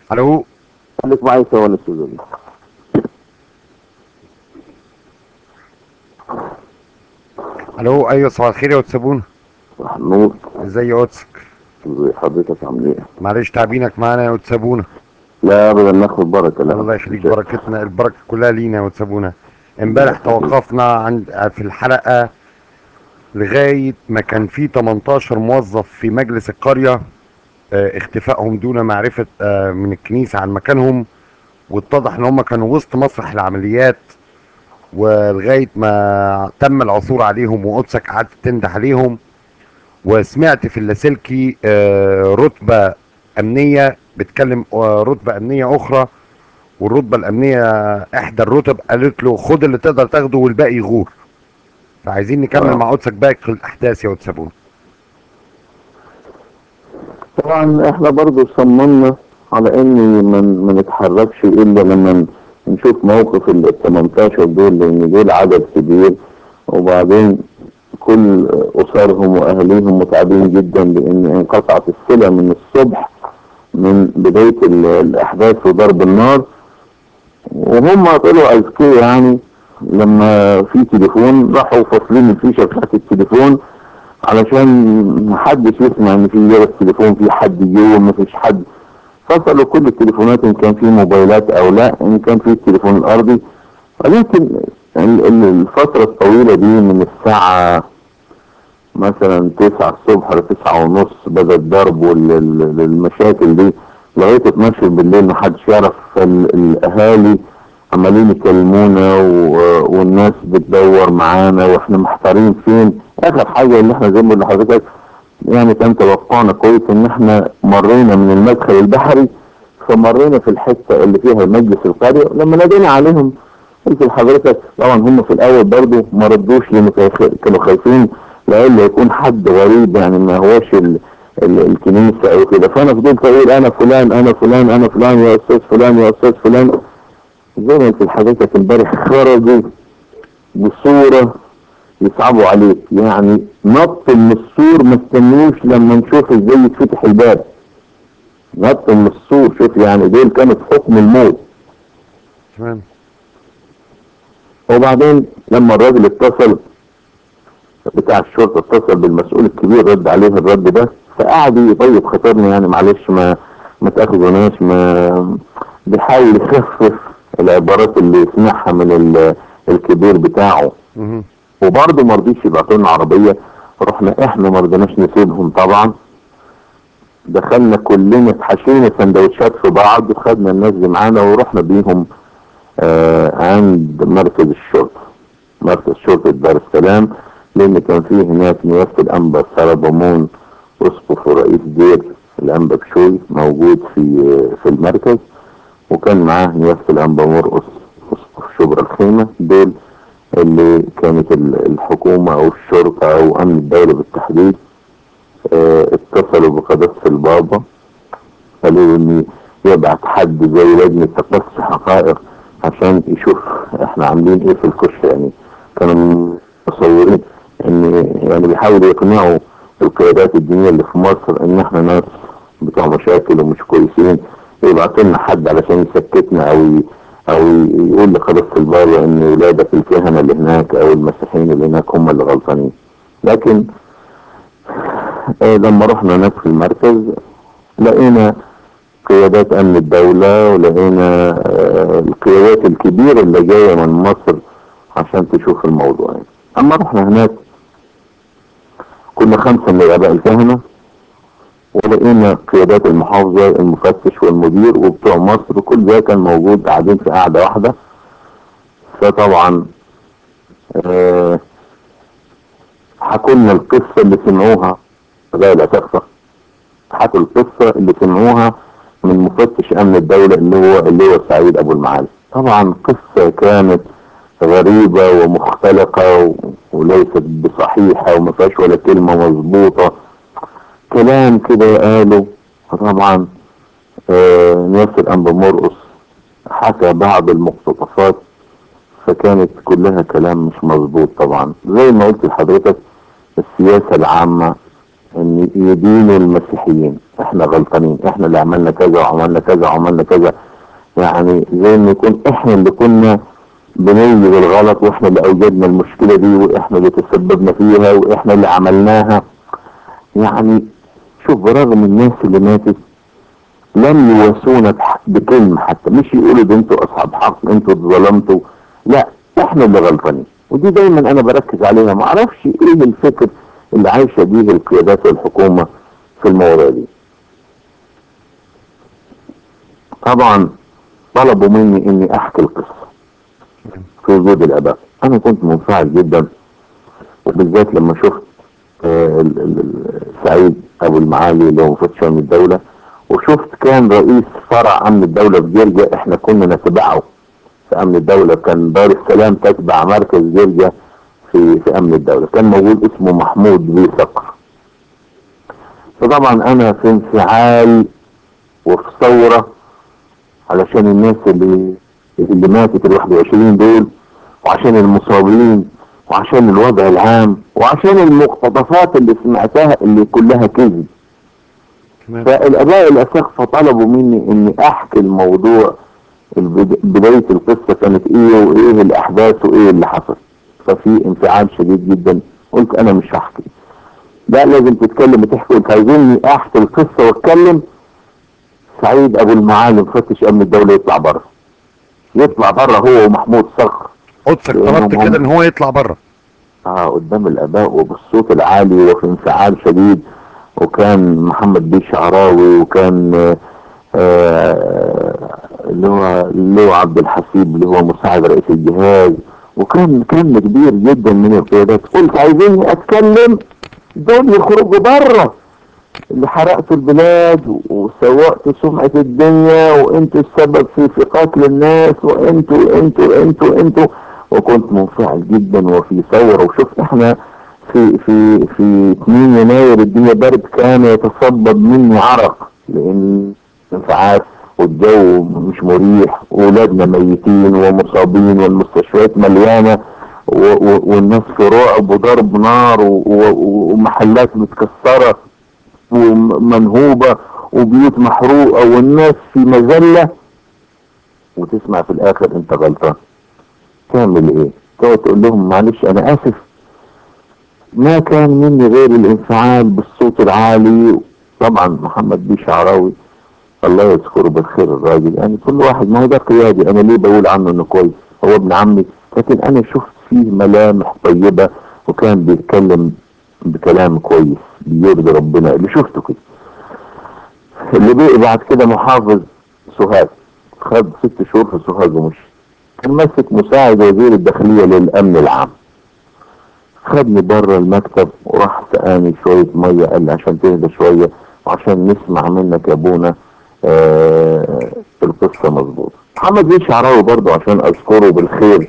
الو خليك معي سوا الاستوديو الو ايوه صباح الخير يا واتسابونا محمود ازاي يا واتسك ازي حضرتك عامل ايه؟ معلش تعبينك معانا يا واتسابونا لا ابدا ناخد بركه لا الله يخليك بركتنا البركه كلها لينا يا واتسابونا امبارح توقفنا عند في الحلقه لغايه ما كان في 18 موظف في مجلس القريه آه، اختفائهم دون معرفه آه، من الكنيسه عن مكانهم واتضح ان هم كانوا وسط مسرح العمليات ولغايه ما تم العثور عليهم وقدسك قعدت تنده عليهم وسمعت في اللاسلكي آه، رتبه امنيه بتكلم آه، رتبه امنيه اخرى والرتبه الامنيه احدى الرتب قالت له خد اللي تقدر تاخده والباقي يغور فعايزين نكمل آه. مع قدسك باقي الاحداث يا واتسابون طبعا احنا برضو صممنا على ان ما ما نتحركش الا لما نشوف موقف ال 18 دول لان دول عدد كبير وبعدين كل اسرهم واهاليهم متعبين جدا لان انقطعت الصله من الصبح من بدايه ال- الاحداث وضرب النار وهم طلعوا اذكياء يعني لما في تليفون راحوا فاصلين الفيشه بتاعت التليفون علشان محدش يسمع ان في جرس تليفون في حد جه ومفيش حد فصلوا كل التليفونات ان كان في موبايلات او لا ان كان في التليفون الارضي ولكن ال- ال- الفترة الطويلة دي من الساعة مثلا تسعة الصبح لتسعة ونص بدأ الضرب والمشاكل دي لغاية 12 بالليل محدش يعرف ال- الاهالي عمالين يكلمونا و- والناس بتدور معانا واحنا محتارين فين اخر حاجة اللي احنا زي ما قلنا لحضرتك يعني كان توقعنا كويس ان احنا مرينا من المدخل البحري فمرينا في الحتة اللي فيها مجلس القرية لما نادينا عليهم قلت لحضرتك طبعا هم في الاول برضو ما ردوش لانه كانوا- كانوا خايفين لألا يكون حد غريب يعني ما هوش ال ال الكنيسة او كده فانا فضلت اقول انا فلان انا فلان انا فلان يا استاذ فلان يا استاذ فلان زي ما قلت لحضرتك امبارح خرجوا بصورة يصعبوا عليك يعني نط من السور ما استنوش لما نشوف ازاي يتفتح الباب نط من السور شوف يعني دول كانوا في حكم الموت تمام وبعدين لما الراجل اتصل بتاع الشرطة اتصل بالمسؤول الكبير رد عليه الرد ده فقعد يطيب خاطرنا يعني معلش ما ما تاخذوناش ما بيحاول يخفف العبارات اللي يسمعها من ال- الكبير بتاعه مهم. وبرضه ما رضيش يبعتوا لنا عربيه رحنا احنا ما رضيناش نسيبهم طبعا دخلنا كلنا اتحشينا سندوتشات في بعض وخدنا الناس دي معانا ورحنا بيهم آه عند مركز الشرطه مركز شرطه دار السلام لان كان فيه هناك نيافه الانبا سربمون اسقف ورئيس دير الانبا بشوي موجود في في المركز وكان معاه نيافه الانبا مرقص اسقف شبرا الخيمه دول اللي كانت ال- الحكومة او الشرطة او امن الدولة بالتحديد اه اتصلوا بقداسة البابا قالوا ان يبعت حد زي لجنة تقصي حقائق عشان يشوف احنا عاملين ايه في الكشف يعني كانوا متصورين ان يعني بيحاولوا يقنعوا القيادات الدينية اللي في مصر ان احنا ناس بتوع مشاكل ومش كويسين يبعتوا لنا حد علشان يسكتنا او ي- او يقول لقداسة البابا ان ولادك الكهنة اللي هناك او المسيحيين اللي هناك هم اللي غلطانين لكن آه، لما رحنا هناك في المركز لقينا قيادات امن الدولة ولقينا آه، القيادات الكبيرة اللي جاية من مصر عشان تشوف الموضوع يعني. اما رحنا هناك كنا خمسة من الاباء الكهنة ولقينا قيادات المحافظة المفتش والمدير وبتوع مصر كل ده كان موجود قاعدين في قاعدة واحدة فطبعا آه، حكوا لنا القصة اللي سمعوها غير لا تخفى حكوا القصة اللي سمعوها من مفتش امن الدولة اللي هو اللي هو سعيد ابو المعالي طبعا قصة كانت غريبة ومختلقة و- وليست بصحيحة وما فيهاش ولا كلمة مظبوطة كلام كده قاله طبعا آه ناصر الانبا مرقص حكى بعض المقتطفات فكانت كلها كلام مش مظبوط طبعا زي ما قلت لحضرتك السياسة العامة ان يدينوا المسيحيين احنا غلطانين احنا اللي عملنا كذا وعملنا كذا وعملنا كذا يعني زي ما يكون احنا اللي كنا بنيجي بالغلط واحنا اللي اوجدنا المشكلة دي واحنا اللي تسببنا فيها واحنا اللي عملناها يعني شوف برغم الناس اللي ماتت لم يواسونا بح- بكلمة حتى مش يقولوا ده انتوا اصحاب حق انتوا اتظلمتوا لا احنا اللي غلطانين ودي دايما انا بركز عليها ما اعرفش ايه الفكر اللي عايشة بيه القيادات والحكومة في المواضيع دي طبعا طلبوا مني اني احكي القصة في وجود الاباء انا كنت منفعل جدا وبالذات لما شفت آه، ال- ال- ال- سعيد ابو المعالي اللي هو مفتش امن الدولة وشفت كان رئيس فرع امن الدولة في جرجا احنا كنا نتبعه في امن الدولة كان دار السلام تتبع مركز جرجا في في امن الدولة كان موجود اسمه محمود بيه صقر فطبعا انا في انفعال وفي ثورة علشان الناس اللي اللي ماتت ال 21 دول وعشان المصابين وعشان الوضع العام وعشان المقتطفات اللي سمعتها اللي كلها كذب تمام فالاباء الاساقفه طلبوا مني اني احكي الموضوع البد- بدايه القصه كانت ايه وايه الاحداث وايه اللي حصل ففي انفعال شديد جدا قلت انا مش هحكي لا لازم تتكلم وتحكي قلت عايزيني احكي القصه واتكلم سعيد ابو المعالي مفتش امن الدوله يطلع بره يطلع بره هو ومحمود صخر قدسك طلبت كده ان هو يطلع بره اه قدام الاباء وبالصوت العالي وفي انفعال شديد وكان محمد بيه شعراوي وكان آه، آه، اللي هو اللي هو عبد الحسيب اللي هو مساعد رئيس الجهاز وكان كم كبير جدا من القيادات قلت عايزيني اتكلم دول يخرجوا بره اللي حرقتوا البلاد وسوقتوا سمعة الدنيا وانتوا السبب في في قتل الناس وانتوا انتوا انتوا انتوا وكنت منفعل جدا وفي ثورة وشوف احنا في في في 2 يناير الدنيا برد كان يتصبب مني عرق لان انفعال والجو مش مريح واولادنا ميتين ومصابين والمستشفيات مليانه و- و- والناس في رعب وضرب نار و- و- ومحلات متكسره ومنهوبه وبيوت محروقه والناس في مذله وتسمع في الاخر انت غلطان تعمل ايه؟ تقعد تقول لهم معلش انا اسف ما كان مني غير الانفعال بالصوت العالي طبعا محمد بيه شعراوي الله يذكره بالخير الراجل يعني كل واحد ما هو ده قيادي انا ليه بقول عنه انه كويس هو ابن عمي لكن انا شفت فيه ملامح طيبة وكان بيتكلم بكلام كويس بيرضي ربنا اللي شفته كده اللي بقي بعد كده محافظ سوهاج خد ست شهور في سوهاج ومشي كان ماسك مساعد وزير الداخلية للأمن العام خدني بره المكتب وراح سقاني شوية مية قال لي عشان تهدى شوية وعشان نسمع منك يا ابونا آه القصة مظبوطة محمد بيه شعراوي برضه عشان اذكره بالخير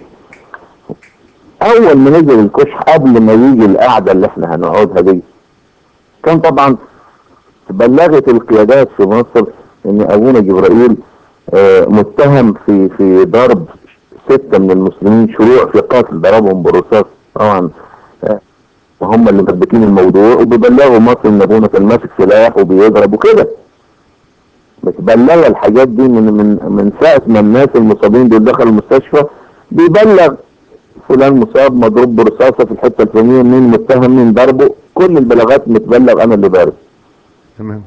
اول ما نزل الكشح قبل ما يجي القعدة اللي احنا هنقعدها دي كان طبعا بلغت القيادات في مصر ان ابونا جبرائيل آه متهم في في ضرب ستة من المسلمين شروع في قتل ضربهم بالرصاص طبعا آه، وهم اللي مثبتين الموضوع وبيبلغوا مصر ان ابونا كان ماسك سلاح وبيضرب وكده بتبلغ الحاجات دي من من من ساعة ما الناس المصابين دول دخلوا المستشفى بيبلغ فلان مصاب مضروب برصاصة في الحتة الفلانية مين متهم مين ضربه كل البلاغات متبلغ انا اللي بارد تمام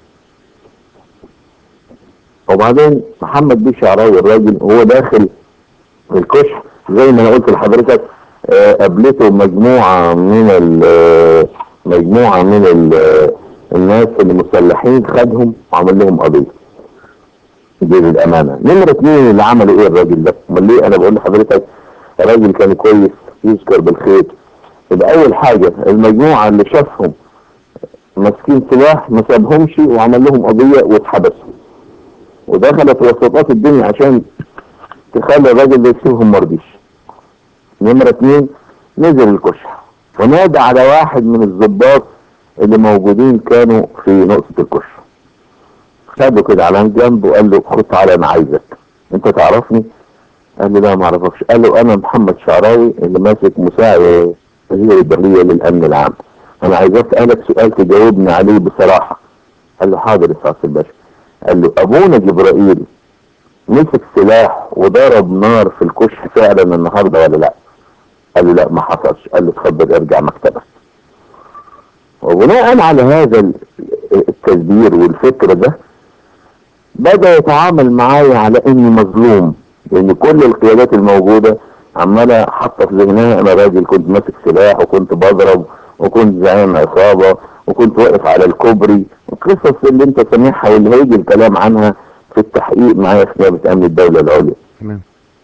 وبعدين محمد بيه شعراوي الراجل وهو داخل الكشف زي ما انا قلت لحضرتك آه، قابلته مجموعة من ال آه، مجموعة من ال آه، الناس اللي مسلحين خدهم وعمل لهم قضية دي الأمانة نمرة اتنين اللي عملوا ايه الراجل ده امال ليه انا بقول لحضرتك الراجل كان كويس يذكر بالخير يبقى اول حاجة المجموعة اللي شافهم ماسكين سلاح ما سابهمش وعمل لهم قضية واتحبسوا ودخلت وسطات الدنيا عشان تخلي الراجل ده يسيبهم مرضيش نمرة اتنين نزل الكشح ونادى على واحد من الضباط اللي موجودين كانوا في نقطة الكشح خده كده على جنب وقال له خد تعالى انا عايزك انت تعرفني قال له لا ما اعرفكش قال له انا محمد شعراوي اللي ماسك مساعد وزير الداخلية للامن العام انا عايز اسالك سؤال تجاوبني عليه بصراحة قال له حاضر يا سعاده الباشا قال له ابونا جبرائيل مسك سلاح وضرب نار في الكشك فعلا النهارده ولا لا قال له لا ما حصلش قال له اتفضل ارجع مكتبك وبناء على هذا ال- التدبير والفكر ده بدأ يتعامل معايا على اني مظلوم لان كل القيادات الموجودة عمالة حاطة في ذهنها انا راجل كنت ماسك سلاح وكنت بضرب وكنت زعيم عصابة وكنت واقف على الكوبري القصص اللي انت سامعها واللي هيجي الكلام عنها في التحقيق معايا في نيابة امن الدولة العليا تمام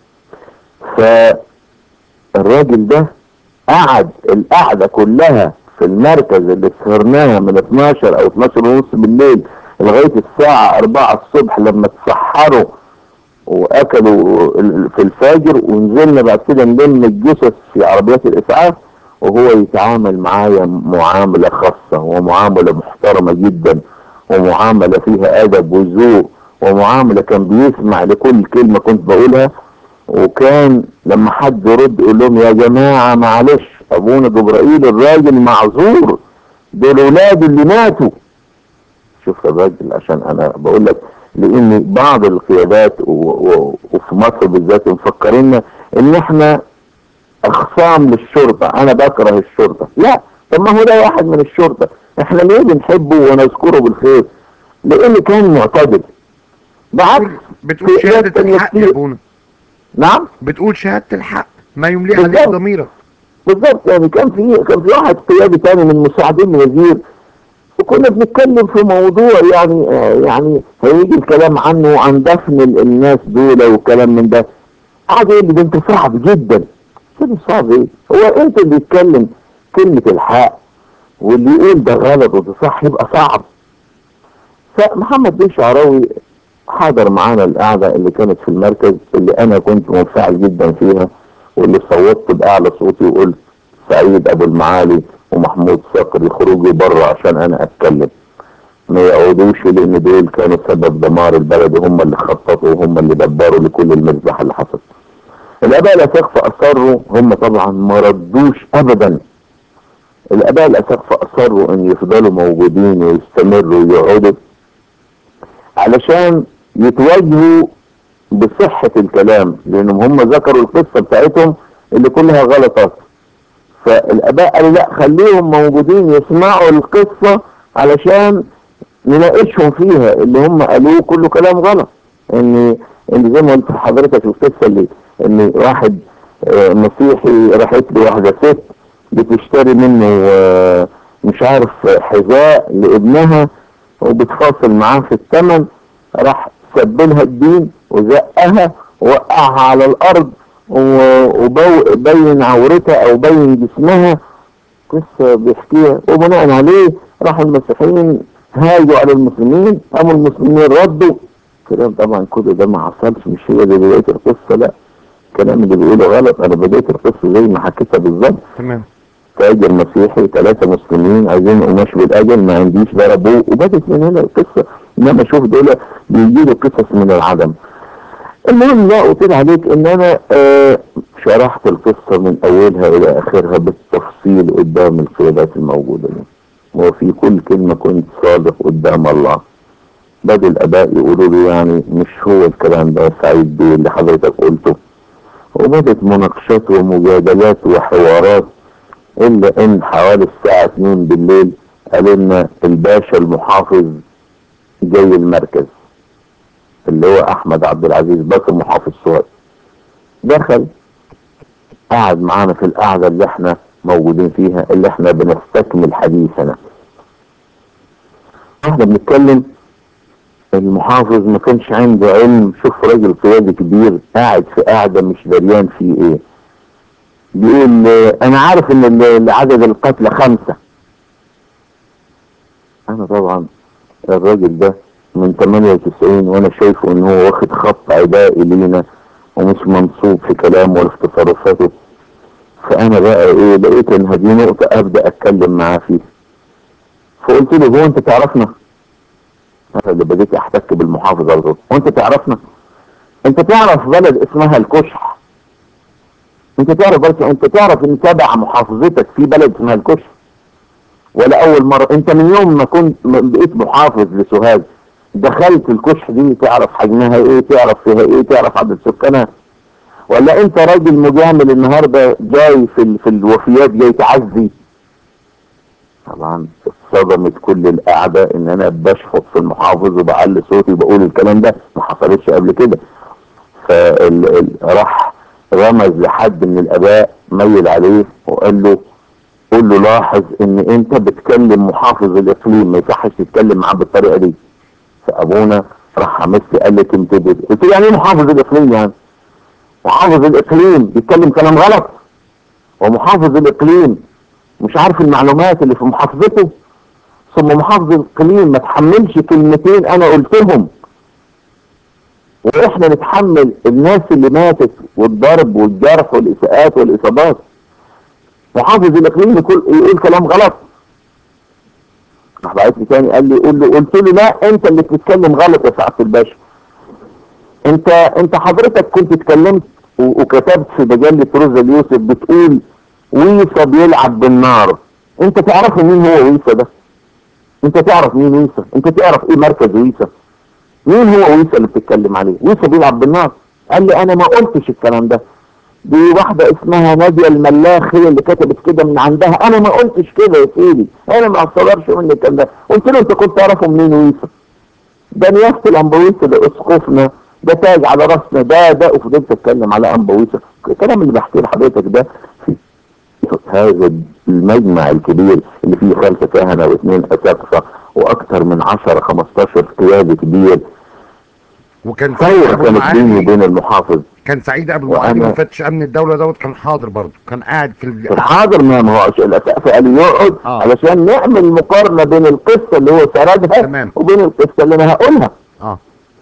فالراجل ده قعد القعدة كلها في المركز اللي سهرناها من 12 او 12 ونص بالليل لغاية الساعة 4 الصبح لما اتسحروا واكلوا ال- في الفجر ونزلنا بعد كده نلم الجثث في عربيات الاسعاف وهو يتعامل معايا معاملة خاصة ومعاملة محترمة جدا ومعاملة فيها ادب وذوق ومعاملة كان بيسمع لكل كلمة كنت بقولها وكان لما حد يرد يقول لهم يا جماعة معلش ابونا جبرائيل الراجل معذور دول ولاده اللي ماتوا شوف الراجل عشان انا بقول لك لان بعض القيادات و... و... وفي مصر بالذات مفكرين ان احنا اخصام للشرطة انا بكره الشرطة لا طب ما هو ده واحد من الشرطة احنا ليه بنحبه ونذكره بالخير لان كان معتدل بعكس بتقول في شهادة ناس الحق يا كتير- ابونا نعم بتقول شهادة الحق ما يملي عليك بالظبط. ضميرك بالظبط يعني كان في كان في واحد قيادي تاني من مساعدين الوزير وكنا بنتكلم في موضوع يعني آه يعني هيجي الكلام عنه وعن دفن ال- الناس دول وكلام من ده قعد يقول لي ده انت صعب جدا قلت له صعب ايه؟ هو انت اللي يتكلم كلمة الحق واللي يقول ده غلط وده صح يبقى صعب فمحمد بن شعراوي حضر معانا القعدة اللي كانت في المركز اللي انا كنت منفعل جدا فيها واللي صوتت بأعلى صوتي وقلت سعيد ابو المعالي ومحمود صقر يخرجوا بره عشان انا اتكلم ما يعودوش لان دول كانوا سبب دمار البلد وهم اللي خططوا وهم اللي دبروا لكل المذبحة اللي حصلت الاباء الاساقفة اصروا هم طبعا ما ردوش ابدا الاباء الاساقفة اصروا ان يفضلوا موجودين ويستمروا ويقعدوا علشان يتواجهوا بصحة الكلام لانهم هم ذكروا القصة بتاعتهم اللي كلها غلطات فالاباء قالوا لا خليهم موجودين يسمعوا القصة علشان نناقشهم فيها اللي هم قالوه كله كلام غلط ان ان زي ما قلت لحضرتك القصة اللي ان واحد آه، مسيحي راحت له واحدة ست بتشتري منه آه، مش عارف حذاء لابنها وبتفاصل معاه في الثمن راح سبلها الدين وزقها ووقعها على الارض وبين عورتها او بين جسمها قصة بيحكيها وبناء عليه راحوا المسيحيين هاجوا على المسلمين قاموا المسلمين ردوا كلام طبعا كل ده ما حصلش مش هي دي بداية القصة لا الكلام اللي بيقوله غلط انا بديت القصة زي ما حكيتها بالظبط تمام تاجر مسيحي ثلاثة مسلمين عايزين قماش بالاجل ما عنديش ضربوه وبدت من هنا القصة انما اشوف دول بيجيبوا قصص من العدم المهم لا قلت عليك ان انا آه شرحت القصة من اولها الى اخرها بالتفصيل قدام القيادات الموجودة دي وفي كل كلمة كنت صادق قدام الله بدأ الاباء يقولوا لي يعني مش هو الكلام ده سعيد بيه اللي حضرتك قلته وبدت مناقشات ومجادلات وحوارات الا ان حوالي الساعة 2 بالليل قال لنا الباشا المحافظ جاي المركز اللي هو احمد عبد العزيز بكر محافظ سوهاج دخل قعد معانا في القعدة اللي احنا موجودين فيها اللي احنا بنستكمل حديثنا احنا بنتكلم المحافظ ما كانش عنده علم شوف راجل قيادي كبير قاعد في قاعدة مش دريان فيه ايه بيقول آه، انا عارف ان ال- ال- عدد القتلى خمسة انا طبعا الراجل ده من 98 وانا شايفه ان هو واخد خط عدائي لينا ومش منصوب في كلامه ولا في تصرفاته فانا بقى ايه لقيت ان هذه نقطة ابدا اتكلم معاه فيها فقلت له هو انت تعرفنا انا اللي بديت احتك بالمحافظ على طول هو انت تعرفنا انت تعرف بلد اسمها الكشح انت تعرف بس انت تعرف ان تبع محافظتك في بلد اسمها الكشح ولا اول مرة انت من يوم ما كنت ما بقيت محافظ لسوهاج دخلت الكشح دي تعرف حجمها ايه تعرف فيها ايه تعرف عدد سكانها ولا انت راجل مجامل النهاردة جاي في, ال... في الوفيات جاي تعزي طبعا صدمت كل الاعداء ان انا بشفط في المحافظ وبعلي صوتي وبقول الكلام ده ما حصلتش قبل كده فراح رمز لحد من الاباء ميل عليه وقال له قول له لاحظ ان انت بتكلم محافظ الاقليم ما يصحش تتكلم معاه بالطريقه دي فابونا راح عمسي قال لي تنتبه قلت له يعني ايه محافظ الاقليم يعني محافظ الاقليم بيتكلم كلام غلط ومحافظ الاقليم مش عارف المعلومات اللي في محافظته ثم محافظ الاقليم ما تحملش كلمتين انا قلتهم واحنا نتحمل الناس اللي ماتت والضرب والجرح والاساءات والاصابات محافظ الاقليم يقول, يقول كلام غلط راح بعت لي تاني قال لي قول له قلت له لا انت اللي بتتكلم غلط يا سعاده الباشا انت انت حضرتك كنت اتكلمت وكتبت في مجله روزا اليوسف بتقول ويسا بيلعب بالنار انت تعرف مين هو ويسا ده انت تعرف مين ويسا انت تعرف ايه مركز ويسا مين هو ويسا اللي بتتكلم عليه ويسا بيلعب بالنار قال لي انا ما قلتش الكلام ده دي واحدة اسمها نادية الملاخ هي اللي كتبت كده من عندها انا ما قلتش كده يا سيدي انا ما اصدرش مني الكلام ده قلت له انت كنت تعرفه منين ويسا ده نيافة الانبويسا ده اسقفنا ده تاج على راسنا ده ده وفضلت اتكلم على انبويسا الكلام اللي بحكيه لحضرتك ده في هذا المجمع الكبير اللي فيه خمسة كهنة واثنين اساقفة واكثر من 10 15 قيادي كبير وكان سعيد ثورة ابو كانت بيني المعالي وبين المحافظ كان سعيد ابو المعالي وأنا- مفتش امن الدوله دوت كان حاضر برضه كان قاعد في ال... الحاضر ما ما هوش الاسقف قال يقعد آه. علشان نعمل مقارنة بين القصة اللي هو سردها تمام. وبين القصة اللي انا هقولها اه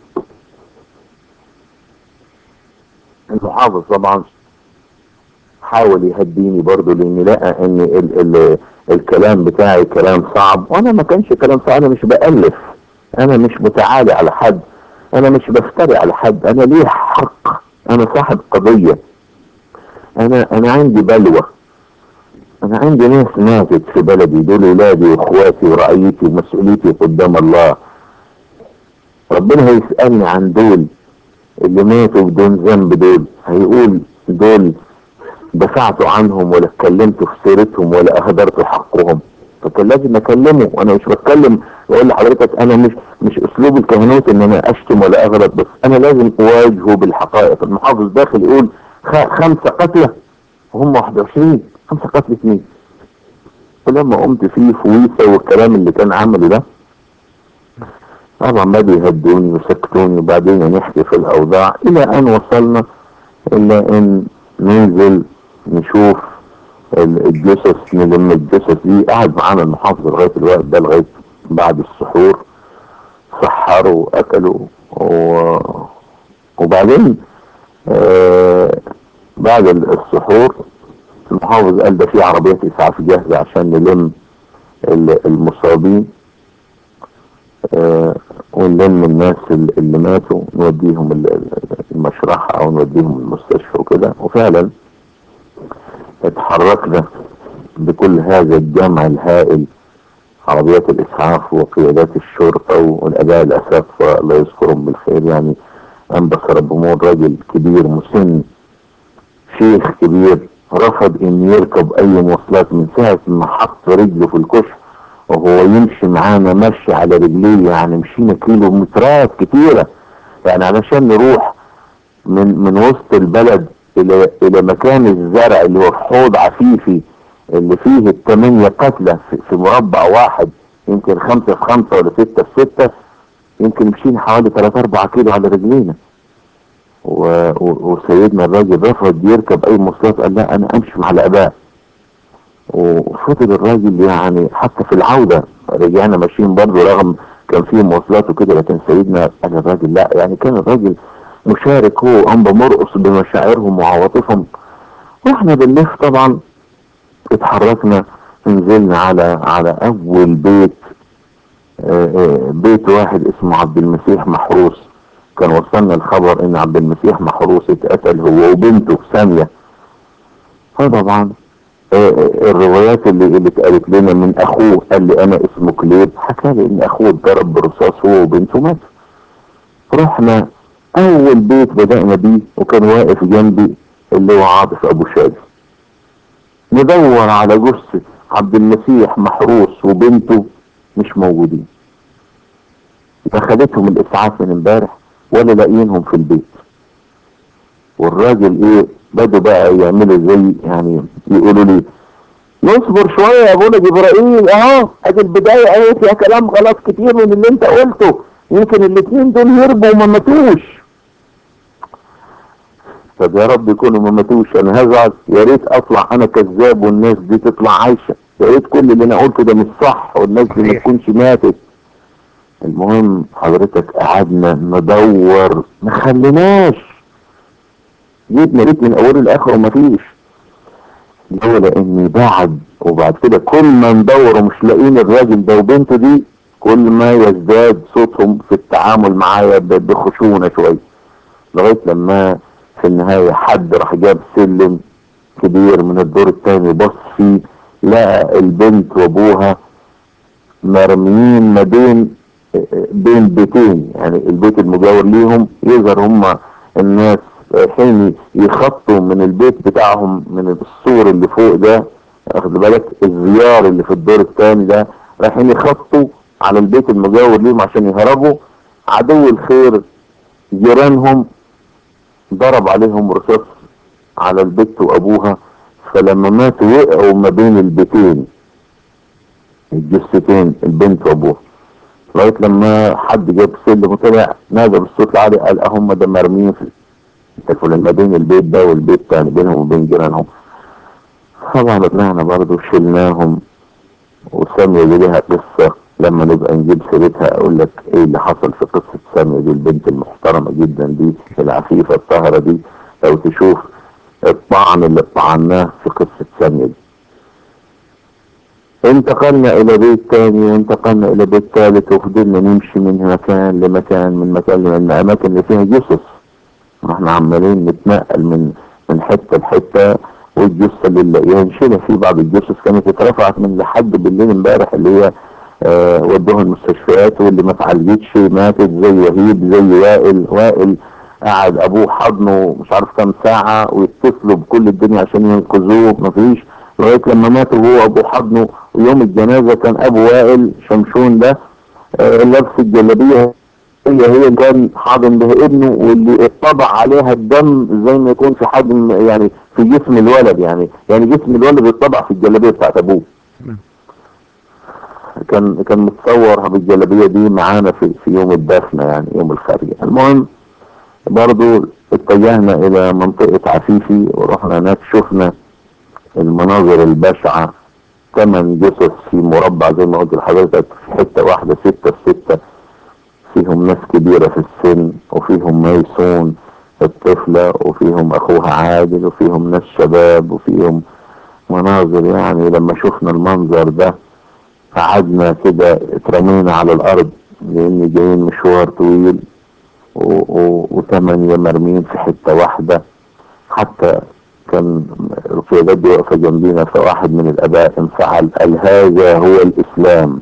المحافظ طبعا حاول يهديني برضو لان لقى ان ال ال الكلام بتاعي كلام صعب وانا ما كانش كلام صعب انا مش بألف انا مش متعالي على حد انا مش بفتري على حد انا ليه حق انا صاحب قضية انا انا عندي بلوى انا عندي ناس ماتت في بلدي دول ولادي واخواتي ورعيتي ومسؤوليتي قدام الله ربنا هيسألني عن دول اللي ماتوا بدون ذنب دول هيقول دول دفعت عنهم ولا اتكلمت في سيرتهم ولا اهدرت حقهم فكان لازم اكلمه وانا مش بتكلم بقول لحضرتك انا مش مش اسلوب الكهنوت ان انا اشتم ولا اغلط بس انا لازم اواجهه بالحقائق المحافظ داخل يقول خ- خمسة قتلى وهم 21 خمسة قتلى اثنين ولما قمت فيه في ويسا والكلام اللي كان عمله ده طبعا بدأوا يهدوني وسكتوني وبعدين نحكي في الأوضاع إلى أن وصلنا إلى أن ننزل نشوف ال- الجثث نلم الجثث دي قعد معانا المحافظ لغاية الوقت ده لغاية بعد السحور سحروا وأكلوا و... وبعدين آه بعد ال- السحور المحافظ قال ده في عربية إسعاف جاهزة عشان نلم ال- المصابين آه، ونلم الناس ال- اللي ماتوا نوديهم ال- ال- المشرحة او نوديهم المستشفى وكده وفعلا اتحركنا بكل هذا الجمع الهائل عربيات الاسعاف وقيادات الشرطة والاباء الاساتذة الله يذكرهم بالخير يعني انبس رب مور راجل كبير مسن شيخ كبير رفض ان يركب اي مواصلات من ساعة ما حط رجله في الكشف وهو يمشي معانا مشي على رجليه يعني مشينا كيلومترات كتيرة يعني علشان نروح من من وسط البلد الى الى مكان الزرع اللي هو في حوض عفيفي اللي فيه الثمانية قتلى في, في مربع واحد يمكن خمسة في خمسة ولا ستة في ستة يمكن مشينا حوالي 3 4 كيلو على رجلينا و- و- وسيدنا الراجل رفض يركب اي مواصلات قال لا انا امشي مع الاباء وفضل الراجل يعني حتى في العودة رجعنا ماشيين برضه رغم كان فيه مواصلات وكده لكن سيدنا قال الراجل لا يعني كان الراجل مشارك هو وأنبا مرقص بمشاعرهم وعواطفهم واحنا بالليل طبعا اتحركنا نزلنا على على اول بيت آه، آه، بيت واحد اسمه عبد المسيح محروس كان وصلنا الخبر ان عبد المسيح محروس اتقتل هو وبنته في ثانية فطبعا آه، الروايات اللي اللي اتقالت لنا من اخوه قال لي انا اسمه كليب حكى لي ان اخوه اتضرب برصاص هو وبنته مات رحنا اول بيت بدأنا بيه وكان واقف جنبي اللي هو عاطف ابو شادي ندور على جثة عبد المسيح محروس وبنته مش موجودين فخدتهم الاسعاف من امبارح ولا لاقيينهم في البيت والراجل ايه بدوا بقى يعملوا زي يعني يقولوا لي نصبر شوية يا ابونا جبرائيل اهو ادي البداية اهي فيها كلام غلط كتير من اللي انت قلته يمكن الاتنين دول هربوا وما ماتوش طب يا رب يكونوا ما ماتوش انا هزعل يا ريت اطلع انا كذاب والناس دي تطلع عايشة يا ريت كل اللي انا قلته ده مش صح والناس دي ما صحيح. تكونش ماتت المهم حضرتك قعدنا ندور ما خليناش جبنا بيت من اوله لاخره ومفيش لولا اني بعد وبعد كده كل ما ندور ومش لاقيين الراجل ده وبنته دي كل ما يزداد صوتهم في التعامل معايا ب- بخشونة شوية لغاية لما في النهاية حد راح جاب سلم كبير من الدور التاني بص فيه لقى البنت وابوها مرميين ما بين بين بيتين يعني البيت المجاور ليهم يظهر هم الناس حين يخطوا من البيت بتاعهم من السور اللي فوق ده واخد بالك الزيار اللي في الدور الثاني ده رايحين يخطوا على البيت المجاور ليهم عشان يهربوا عدو الخير جيرانهم ضرب عليهم رصاص على البت وابوها فلما ماتوا وقعوا ما بين البيتين الجثتين البنت وابوها لغايه لما حد جاب سلم وطلع نادى بالصوت العالي قال هم ده مرميين في الفلان ما بين البيت ده والبيت الثاني بينهم وبين جيرانهم طبعا طلعنا برضه شلناهم وسامية دي ليها قصة لما نبقى نجيب سيرتها اقول لك ايه اللي حصل في قصة سامية دي البنت المحترمة جدا دي العفيفة الطاهرة دي لو تشوف الطعن اللي طعناه في قصة سامية دي انتقلنا الى بيت تاني وانتقلنا الى بيت ثالث وفضلنا نمشي من مكان لمكان من مكان من الاماكن اللي فيها جثث احنا عمالين نتنقل من من حته لحته والجثه اللي نلاقيها نشيلها في بعض الجثث كانت اترفعت من لحد بالليل امبارح اللي هي آه ودوها المستشفيات واللي ما اتعالجتش ماتت زي وهيب زي وائل وائل قعد ابوه حضنه مش عارف كام ساعه ويتصلوا بكل الدنيا عشان ينقذوه مفيش لغايه لما مات هو ابو حضنه ويوم الجنازه كان ابو وائل شمشون ده آه لابس الجلابيه هي هي اللي كان حاضن به ابنه واللي اتطبع عليها الدم زي ما يكون في حجم يعني في جسم الولد يعني يعني جسم الولد اتطبع في الجلابيه بتاعت ابوه كان كان متصور بالجلابيه دي معانا في في يوم الدفنه يعني يوم الخارجه المهم برضو اتجهنا الى منطقه عفيفي ورحنا هناك شفنا المناظر البشعه ثمان جثث في مربع زي ما قلت لحضرتك في حته واحده سته في سته فيهم ناس كبيرة في السن وفيهم ميسون الطفلة وفيهم اخوها عادل وفيهم ناس شباب وفيهم مناظر يعني لما شفنا المنظر ده قعدنا كده اترمينا على الارض لان جايين مشوار طويل وثمانية مرميين في حتة واحدة حتى كان القيادات دي واقفة جنبينا فواحد من الاباء انفعل قال هذا هو الاسلام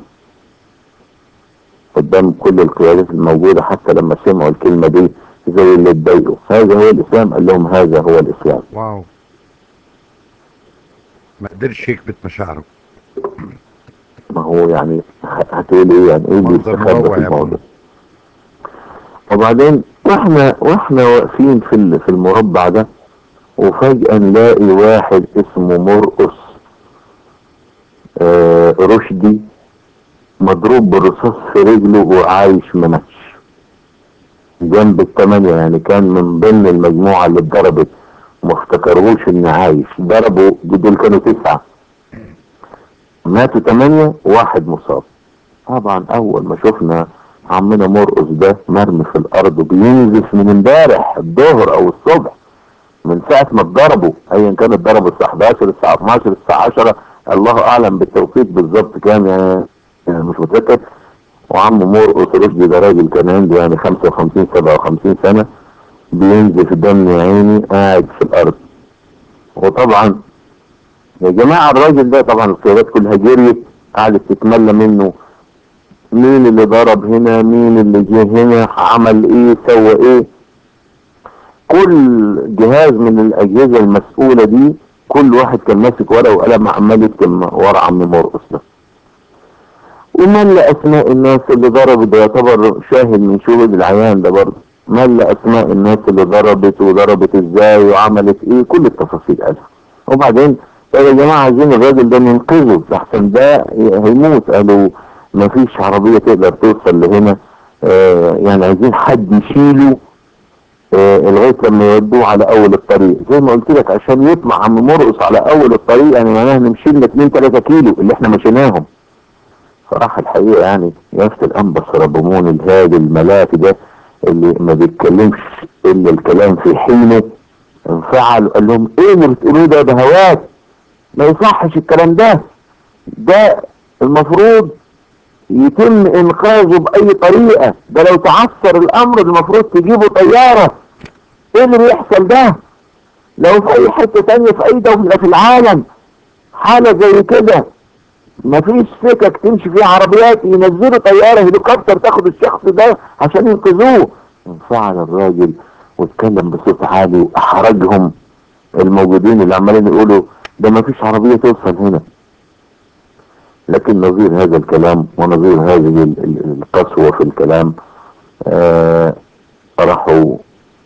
قدام كل القيادات الموجودة حتى لما سمعوا الكلمة دي زي اللي اتضايقوا هذا هو الإسلام قال لهم هذا هو الإسلام واو ما قدرش يكبت مشاعره ما هو يعني هتقول ايه يعني ايه اللي منظر يستخبى مروع في يا الموضوع ابني. وبعدين واحنا واحنا واقفين في ال- في المربع ده وفجأة نلاقي واحد اسمه مرقص آه رشدي مضروب بالرصاص في رجله وعايش ما ماتش جنب الثمانية يعني كان من ضمن المجموعة اللي اتضربت ما افتكروش ان عايش ضربوا دول كانوا تسعة ماتوا ثمانية وواحد مصاب طبعا اول ما شفنا عمنا مرقص ده مرمي في الارض وبينزف من امبارح الظهر او الصبح من ساعة ما اتضربوا ايا كان اتضربوا الساعة 11 الساعة 12 الساعة 10 الله اعلم بالتوقيت بالظبط كام يعني يعني مش متذكر وعم مرقص رشدي ده راجل كان عنده يعني 55 57 سنة بينزف دم يا عيني قاعد في الارض وطبعا يا جماعة الراجل ده طبعا القيادات كلها جريت قعدت تتملى منه مين اللي ضرب هنا مين اللي جه هنا عمل ايه سوى ايه كل جهاز من الاجهزة المسؤولة دي كل واحد كان ماسك ورقة وقلم عمال يكتب ورا عم مرقص ده وملى اسماء الناس اللي ضربت ده يعتبر شاهد من شهود العيان ده برضه ملى اسماء الناس اللي ضربت وضربت ازاي وعملت ايه كل التفاصيل قالها وبعدين طب يا جماعه عايزين الراجل ده ننقذه لحسن ده هيموت قالوا ما فيش عربيه تقدر توصل لهنا آه يعني عايزين حد يشيله آه لغايه لما يودوه على اول الطريق زي ما قلت لك عشان يطلع عم مرقص على اول الطريق يعني معناها نمشي لنا 2 3 كيلو اللي احنا مشيناهم صراحة الحقيقة يعني يافت الأنبس ربمون الهادي الملاك ده اللي ما بيتكلمش إلا الكلام في حينه انفعل وقال لهم إيه اللي بتقولوه ده ده هواك ما يصحش الكلام ده ده المفروض يتم إنقاذه بأي طريقة ده لو تعثر الأمر المفروض تجيبوا طيارة إيه اللي بيحصل ده لو في أي حتة تانية في أي دولة في العالم حالة زي كده مفيش سكك تمشي فيها عربيات ينزلوا طيارة هليكوبتر تاخد الشخص ده عشان ينقذوه انفعل الراجل واتكلم بصوت عالي واحرجهم الموجودين اللي عمالين يقولوا ده مفيش عربية توصل هنا لكن نظير هذا الكلام ونظير هذه ال- ال- القسوة في الكلام آه راحوا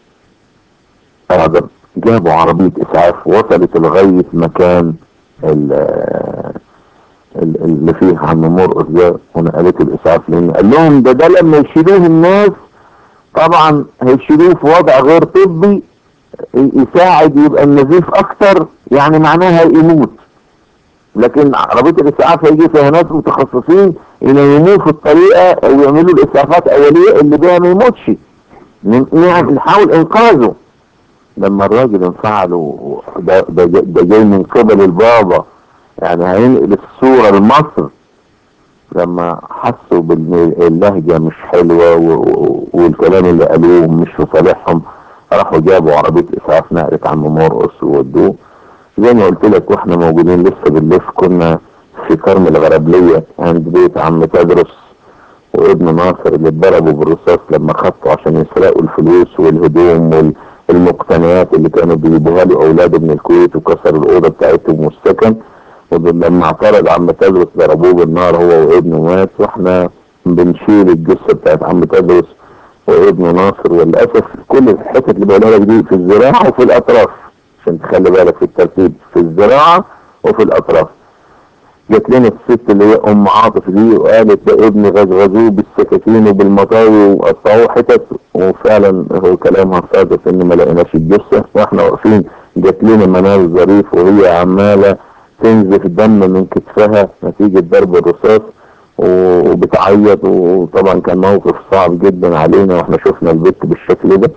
آه جابوا عربية اسعاف وصلت لغاية مكان ال- ال- اللي فيه عم مرقص ده ونقلته الاسعاف لان قال لهم ده ده لما يشيلوه الناس طبعا هيشيلوه في وضع غير طبي ي- يساعد يبقى النزيف اكتر يعني معناها يموت لكن عربية الاسعاف هيجي فيها ناس متخصصين ينيموه في الطريقة ويعملوا الاسعافات اولية اللي بيها ما يموتش ن- نعم نحاول انقاذه لما الراجل انفعل و- ده, ده, جا- ده جاي من قبل البابا يعني هينقل الصورة لمصر لما حسوا بان اللهجة مش حلوة و- و- والكلام اللي قالوه مش في صالحهم راحوا جابوا عربية اسعاف نقلت عم مرقص وودوه زي ما قلت لك واحنا موجودين لسه بالليل كنا في كرم الغربلية عند بيت عم تدرس وابن ناصر اللي اتضربوا بالرصاص لما خطوا عشان يسرقوا الفلوس والهدوم والمقتنيات اللي كانوا بيجيبوها له اولاده من الكويت وكسروا الاوضه بتاعتهم والسكن ولما اعترض عم تدرس ضربوه بالنار هو وابنه مات واحنا بنشيل الجثه بتاعت عم تدرس وابن ناصر وللاسف كل الحتت اللي بقولها لك دي في الزراعه وفي الاطراف عشان تخلي بالك في الترتيب في الزراعه وفي الاطراف جت لنا الست اللي هي ام عاطف دي وقالت ده ابني غزغزوه بالسكاكين وبالمطاوي وقطعوه حتت وفعلا هو كلامها صادق ان ما لقيناش الجثه واحنا واقفين جت لنا منال ظريف وهي عماله تنزف دم من كتفها نتيجه ضرب الرصاص وبتعيط وطبعا كان موقف صعب جدا علينا واحنا شفنا البت بالشكل ده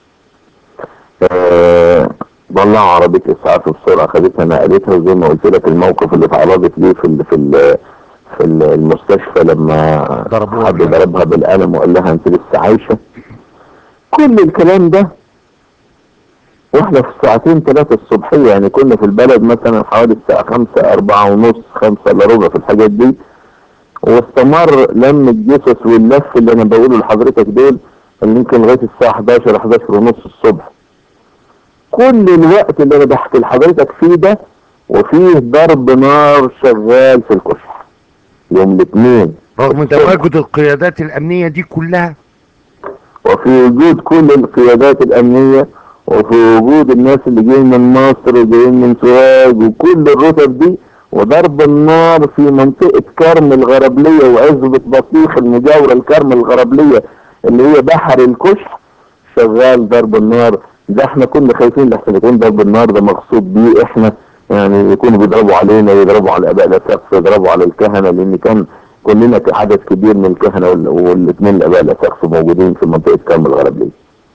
آه طلعوا عربية اسعاف بسرعة خدتها نقلتها وزي ما قلت لك الموقف اللي اتعرضت ليه في ال في ال في ال- المستشفى لما ضربوها حد بالقلم. ضربها بالقلم وقال لها انت لسه عايشة كل الكلام ده واحنا في الساعتين ثلاثة الصبحية يعني كنا في البلد مثلا حوالي الساعة خمسة أربعة ونص خمسة إلا ربع في الحاجات دي واستمر لم الجثث واللف اللي أنا بقوله لحضرتك دول اللي يمكن لغاية الساعة 11 11 ونص الصبح كل الوقت اللي انا بحكي لحضرتك فيه ده وفيه ضرب نار شغال في الكشح يوم الاثنين رغم تواجد القيادات الامنيه دي كلها وفي وجود كل القيادات الامنية وفي وجود الناس اللي جايين من مصر وجايين من سوهاج وكل الرتب دي وضرب النار في منطقة كرم الغربلية وعزبة بطيخ المجاورة لكرم الغربلية اللي هي بحر الكشح شغال ضرب النار ده احنا كنا خايفين لحسن يكون ضرب النار ده مقصود بيه احنا يعني يكونوا بيضربوا علينا يضربوا على اباء الاساقفه يضربوا على الكهنه لان كان كلنا عدد كبير من الكهنه وال- والاثنين الاباء الاساقفه موجودين في منطقه كرم الغربليه.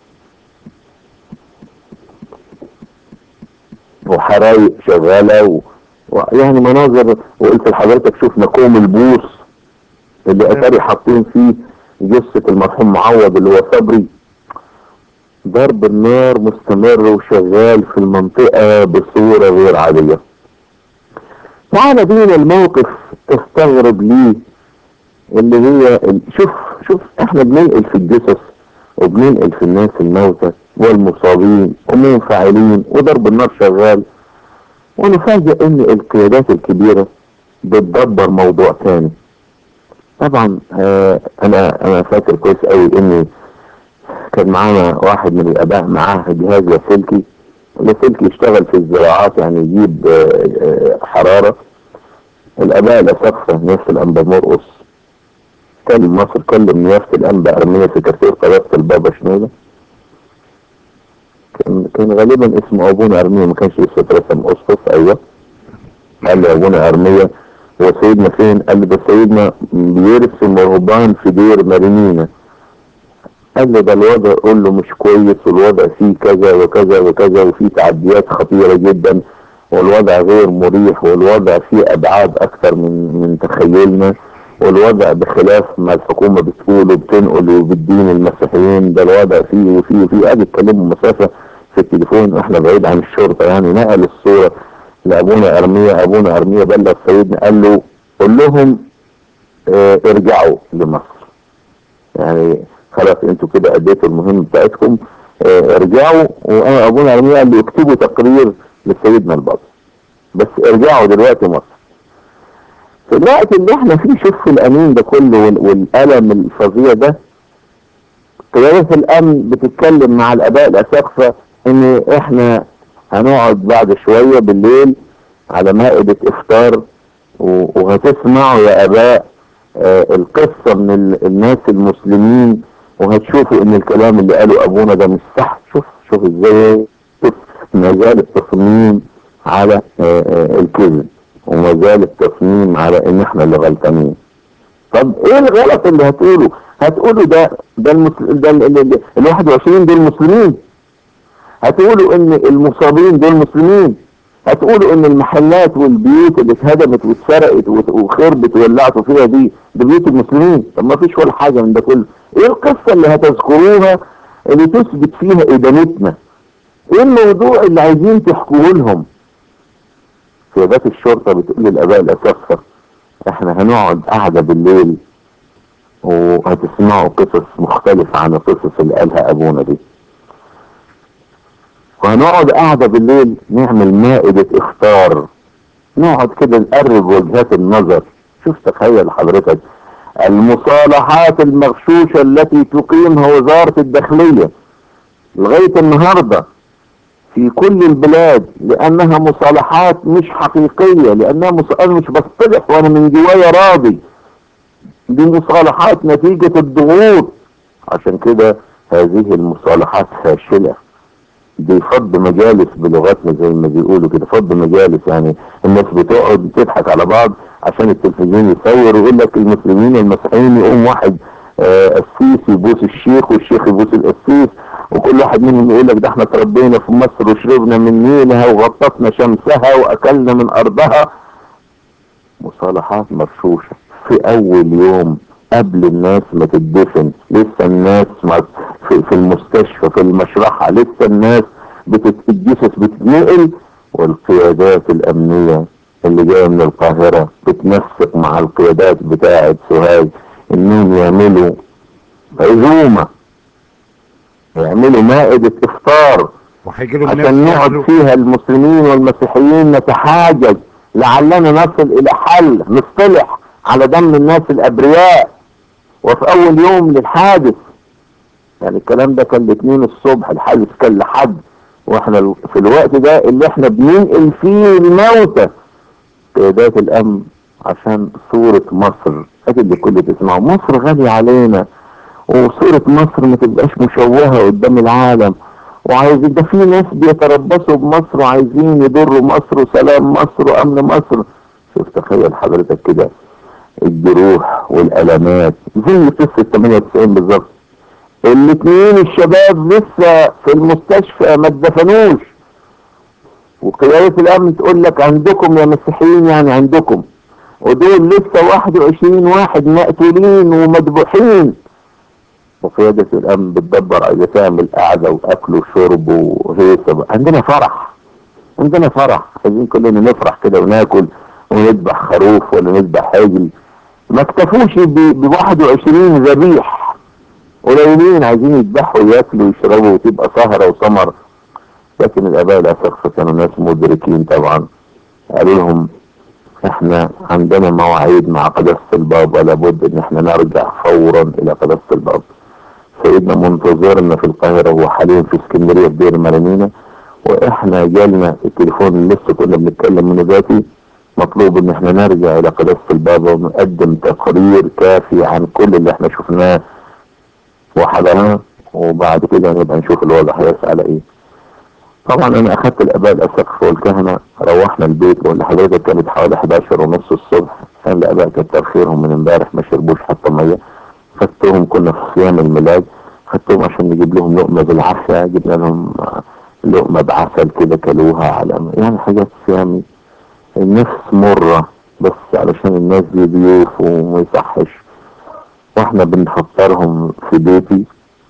وحرايق شغاله و... ويعني مناظر وقلت لحضرتك شفنا كوم البوص اللي اتاري حاطين فيه جثه المرحوم معوض اللي هو صبري ضرب النار مستمر وشغال في المنطقة بصورة غير عادية تعال بينا الموقف تستغرب ليه اللي هي ال- شوف شوف احنا بننقل في الجثث وبننقل في الناس الموتى والمصابين ومنفعلين وضرب النار شغال ونفاجئ ان القيادات الكبيرة بتدبر موضوع تاني طبعا آه انا انا فاكر كويس قوي اني كان معانا واحد من الاباء معاه جهاز لاسلكي لاسلكي يشتغل في الزراعات يعني يجيب آه، آه، حرارة الاباء الاسقفة نفس الانبا مرقص كلم مصر كلم نيافة الانبا ارمية سكرتير قداسة البابا شنودة كان كان غالبا اسمه ابونا ارمية ما كانش لسه اترسم اسقف ايوه قال لي ابونا ارمية هو سيدنا فين؟ قال لي ده سيدنا بيرسم رهبان في دير مارينينا قال لي ده الوضع قول له مش كويس والوضع فيه كذا وكذا وكذا وفيه تعديات خطيرة جدا والوضع غير مريح والوضع فيه ابعاد اكثر من من تخيلنا والوضع بخلاف ما الحكومة بتقول وبتنقل وبتدين المسيحيين ده الوضع فيه وفيه وفيه قاعد يتكلموا مسافة في التليفون واحنا بعيد عن الشرطة يعني نقل الصورة لابونا ارمية ابونا ارمية بلغ سيدنا قال له قول لهم اه ارجعوا لمصر يعني خلاص انتوا كده اديتوا المهم بتاعتكم اه ارجعوا وابونا ارمية قال له اكتبوا تقرير لسيدنا البابا بس ارجعوا دلوقتي مصر في الوقت اللي احنا فيه شوف الامين ده كله وال- والالم الفظيع ده قيادة الامن بتتكلم مع الاباء الاساقفة ان احنا هنقعد بعد شوية بالليل على مائدة افطار و- وهتسمعوا يا اباء آه، القصة من ال- الناس المسلمين وهتشوفوا ان الكلام اللي قاله ابونا ده مش صح شوف شوف ازاي شوف ما زال التصميم على آه، آه، الكذب وما زال التصميم على ان احنا اللي غلطانين طب ايه الغلط اللي هتقوله هتقولوا ده ده المسل... ده ال... ال... ال... ال 21 دول مسلمين هتقولوا ان المصابين دول مسلمين هتقولوا ان المحلات والبيوت اللي اتهدمت واتسرقت وت- وخربت وولعتوا فيها دي دي بيوت المسلمين طب ما فيش ولا حاجه من ده كله ايه القصه اللي هتذكروها اللي تثبت فيها ادانتنا ايه الموضوع اللي عايزين تحكوه لهم قيادات الشرطه بتقول للاباء الاساقفه احنا هنقعد قاعده بالليل وهتسمعوا قصص مختلفة عن القصص اللي قالها ابونا دي وهنقعد قاعدة بالليل نعمل مائدة افطار نقعد كده نقرب وجهات النظر شوف تخيل حضرتك المصالحات المغشوشة التي تقيمها وزارة الداخلية لغاية النهاردة في كل البلاد لانها مصالحات مش حقيقية لانها مص... انا مش بصطلح وانا من جوايا راضي دي مصالحات نتيجة الضغوط عشان كده هذه المصالحات فاشلة دي فض مجالس بلغتنا زي ما بيقولوا كده فض مجالس يعني الناس بتقعد تضحك على بعض عشان التلفزيون يصور ويقول لك المسلمين والمسيحيين يقوم واحد آه، قسيس يبوس الشيخ والشيخ يبوس القسيس وكل واحد منهم يقول لك ده احنا اتربينا في مصر وشربنا من نيلها وغطسنا شمسها واكلنا من ارضها مصالحات مرشوشة في اول يوم قبل الناس ما تدفن لسه الناس ما في, في المستشفى في المشرحة لسه الناس بتتجسس بتتنقل والقيادات الامنية اللي جاية من القاهرة بتنسق مع القيادات بتاعة سوهاج انهم يعملوا عزومة يعملوا مائدة افطار وهيجي لهم عشان ناس نقعد ياكلوا. فيها المسلمين والمسيحيين نتحاجج لعلنا نصل الى حل نصطلح على دم الناس الابرياء وفي اول يوم للحادث يعني الكلام ده كان الاثنين الصبح الحادث كان لحد واحنا ال- في الوقت ده اللي احنا بننقل فيه الموتى قيادات الامن عشان صورة مصر ادي اللي كل تسمعه مصر غالية علينا وصورة مصر ما تبقاش مشوهة قدام العالم وعايزين ده في ناس بيتربصوا بمصر وعايزين يضروا مصر وسلام مصر وامن مصر شوف تخيل حضرتك كده الجروح والالامات زي قصة 98 بالظبط الاتنين الشباب لسه في المستشفى ما اتدفنوش وقيادة الامن تقول لك عندكم يا مسيحيين يعني عندكم ودول لسه 21 واحد مقتولين ومذبوحين وقيادة الامن بتدبر عايزة تعمل قعدة واكل وشرب وهيصة عندنا فرح عندنا فرح عايزين كلنا نفرح كده وناكل ونذبح خروف ولا نذبح عجل ما اكتفوش ب 21 ذبيح قليلين عايزين يذبحوا وياكلوا ويشربوا وتبقى سهرة وسمر لكن الاباء الاساقفة كانوا ناس مدركين طبعا قالوا لهم احنا عندنا مواعيد مع قداسة البابا لابد ان احنا نرجع فورا الى قداسة البابا سيدنا منتظرنا في القاهرة هو حاليا في اسكندرية في دير مرمينا واحنا جالنا التليفون اللي لسه كنا بنتكلم منه دلوقتي مطلوب ان احنا نرجع الى قداسة البابا ونقدم تقرير كافي عن كل اللي احنا شفناه وحضرناه وبعد كده نبقى نشوف الوضع هيرسى على ايه طبعا انا اخدت الاباء الاساقفة والكهنة روحنا البيت بقول لحضرتك كانت حوالي 11 ونص الصبح كان الاباء كتر خيرهم من امبارح ما شربوش حتى ميه خدتهم كنا في صيام الميلاد خدتهم عشان نجيب لهم لقمة بالعافية جبنا لهم لقمة بعسل كده كلوها على يعني حاجات يعني النفس مرة بس علشان الناس دي ضيوف وما يصحش واحنا بنفطرهم في بيتي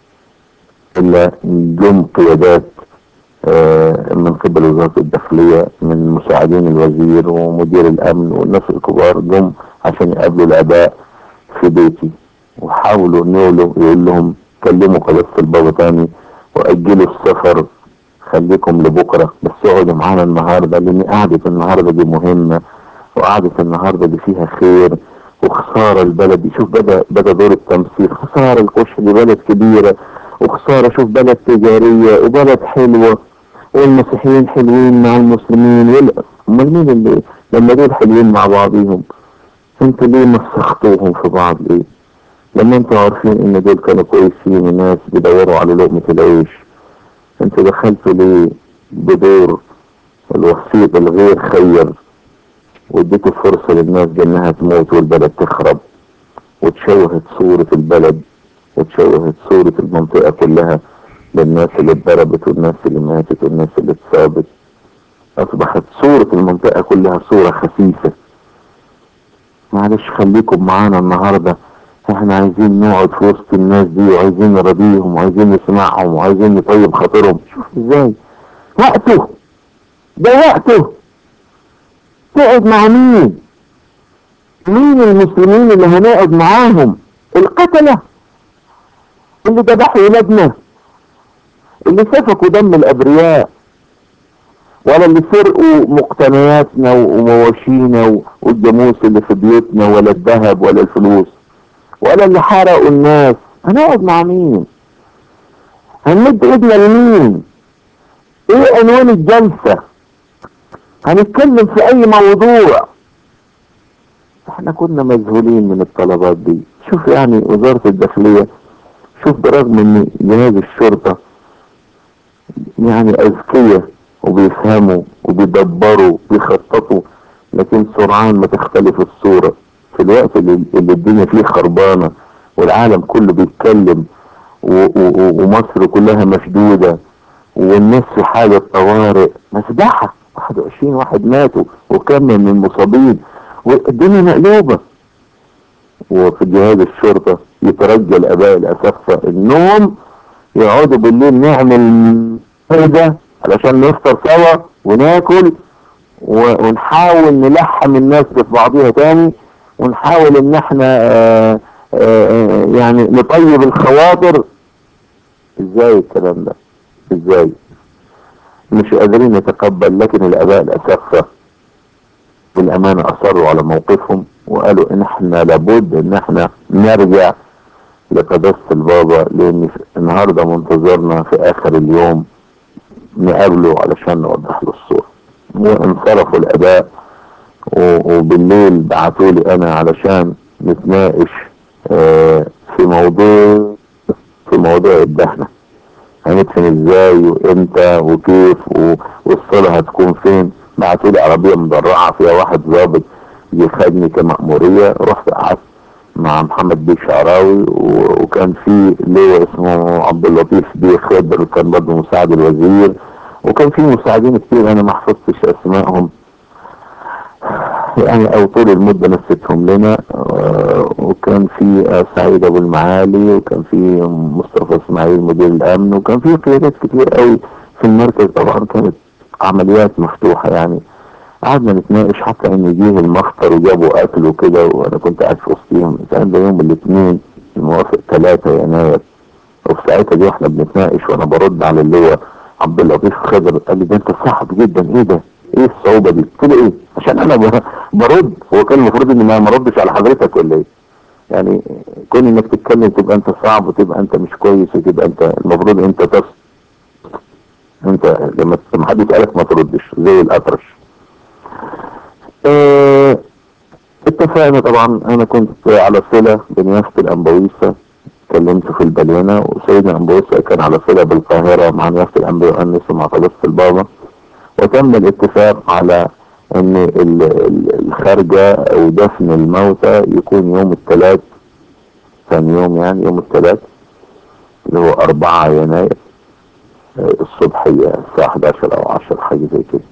الا جم قيادات آه، من قبل وزارة الداخلية من مساعدين الوزير ومدير الامن والناس الكبار جم عشان يقابلوا الاباء في بيتي وحاولوا نقولوا يقول لهم كلموا قداسة البابا تاني واجلوا السفر خليكم لبكرة بس اقعدوا معانا النهاردة لان قعدة النهاردة دي مهمة وقعدة النهاردة دي فيها خير وخسارة البلد شوف بدأ بدأ دور التمثيل خسارة الكش دي بلد كبيرة وخسارة شوف بلد تجارية وبلد حلوة والمسيحيين حلوين مع المسلمين وال... امال مين اللي لما دول حلوين مع بعضهم انتوا ليه مسختوهم في بعض ليه لما انتوا عارفين ان دول كانوا كويسين وناس بيدوروا على لقمة العيش انتوا دخلتوا ليه بدور الوسيط الغير خير واديتوا فرصة للناس دي انها تموت والبلد تخرب وتشوهت صورة البلد وتشوهت صورة المنطقة كلها للناس اللي اتضربت والناس اللي ماتت والناس اللي اتصابت اصبحت صورة المنطقة كلها صورة خسيسة معلش خليكم معانا النهاردة احنا عايزين نقعد في وسط الناس دي وعايزين نراضيهم وعايزين نسمعهم وعايزين نطيب خاطرهم شوف ازاي وقته ده وقته تقعد مع مين مين المسلمين اللي هنقعد معاهم القتلة اللي ذبحوا ولادنا اللي سفكوا دم الابرياء ولا اللي سرقوا مقتنياتنا ومواشينا والجاموس اللي في بيوتنا ولا الذهب ولا الفلوس ولا اللي حرقوا الناس هنقعد مع مين هنمد ايدنا لمين ايه عنوان الجلسة هنتكلم في اي موضوع احنا كنا مذهولين من الطلبات دي شوف يعني وزارة الداخلية شوف برغم ان جهاز الشرطة يعني اذكية وبيفهموا وبيدبروا وبيخططوا لكن سرعان ما تختلف الصورة في الوقت اللي, اللي الدنيا فيه خربانة والعالم كله بيتكلم و- و- ومصر كلها مشدودة والناس في حالة طوارئ مسبحة 21 واحد ماتوا وكم من المصابين والدنيا مقلوبة وفي جهاز الشرطة يترجى الاباء الاسقفة انهم يقعدوا بالليل نعمل ده علشان نفطر سوا وناكل و- ونحاول نلحم الناس في بعضيها تاني ونحاول ان احنا آه، آه، يعني نطيب الخواطر ازاي الكلام ده ازاي مش قادرين نتقبل لكن الاباء الاسقفة بالامانة اصروا على موقفهم وقالوا ان احنا لابد ان احنا نرجع لقداسة البابا لان النهاردة منتظرنا في اخر اليوم نقابله علشان نوضح له الصورة وانصرفوا الاباء و- وبالليل بعتوا لي انا علشان نتناقش آه، في موضوع في موضوع الدهنة هندفن ازاي وامتى وكيف و- والصلاة هتكون فين بعتوا لي عربية مدرعة فيها واحد ضابط جه خدني كمأمورية رحت قعدت مع محمد بيه شعراوي و- وكان في لواء اسمه عبد اللطيف بيه خضر كان برضه مساعد الوزير وكان في مساعدين كتير انا ما حفظتش اسمائهم يعني او طول المدة نسيتهم لنا آه، وكان في آه، سعيد ابو المعالي وكان في مصطفى اسماعيل مدير الامن وكان في قيادات كتير قوي في المركز طبعا كانت عمليات مفتوحة يعني قعدنا نتناقش حتى ان جه المخطر وجابوا اكل وكده وانا كنت قاعد في وسطهم كان ده يوم الاثنين الموافق 3 يناير وفي ساعتها دي واحنا بنتناقش وانا برد على اللي هو عبد اللطيف خضر قال لي ده انت صعب جدا ايه ده؟ ايه الصعوبه دي؟ قلت له ايه؟ عشان انا ب- برد هو كان المفروض اني ما ما اردش على حضرتك ولا ايه؟ يعني كون انك تتكلم تبقى انت صعب وتبقى انت مش كويس وتبقى انت المفروض انت تص انت لما لما حد يسالك ما تردش زي الاطرش اه اتفقنا طبعا انا كنت على صله بنيافه الانبويسه كلمت في البليانة وسيدنا أنبوسة كان على صلة بالقاهرة مع نيافة الأنبي يؤنس ومع قداسة البابا وتم الاتفاق على أن ال- ال- الخارجة أو دفن الموتى يكون يوم الثلاث ثاني يوم يعني يوم الثلاث اللي هو 4 يناير آه، الصبح هي الساعة 11 أو 10 حاجة زي كده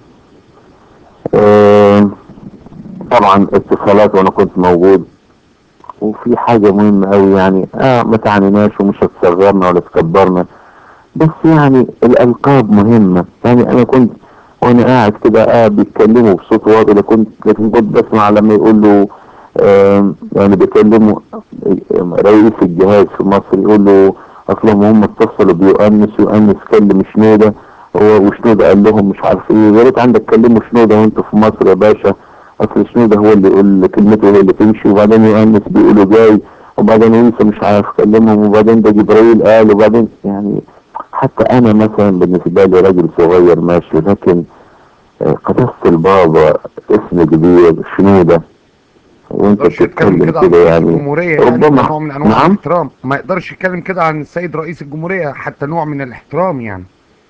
آه، طبعا اتصالات وأنا كنت موجود وفي حاجة مهمة أوي يعني آه ما تعنيناش ومش هتصغرنا ولا تكبرنا بس يعني الألقاب مهمة يعني أنا كنت وأنا قاعد كده آه بيتكلموا بصوت واطي لكن كنت لكن كنت بسمع لما يقول له آه يعني بيكلموا آه، رئيس الجهاز في مصر يقول له أصلهم هم اتصلوا بيؤنس يؤنس كلم شنودة هو وشنودة قال لهم مش عارف ايه يا ريت عندك كلموا شنودة وانتوا في مصر يا باشا اصل شنودة هو اللي يقول كلمته هي اللي تمشي وبعدين يؤنس بيقولوا جاي وبعدين ينسى مش عارف كلمهم وبعدين ده جبريل قال وبعدين يعني حتى انا مثلا بالنسبة لي راجل صغير ماشي لكن آه، قداسة البابا اسم كبير شنودة وانت يقدرش يتكلم بتتكلم كده عن كده رئيس يعني الجمهورية يعني ربما ده نوع من انواع نعم الاحترام ما يقدرش يتكلم كده عن السيد رئيس الجمهورية حتى نوع من الاحترام يعني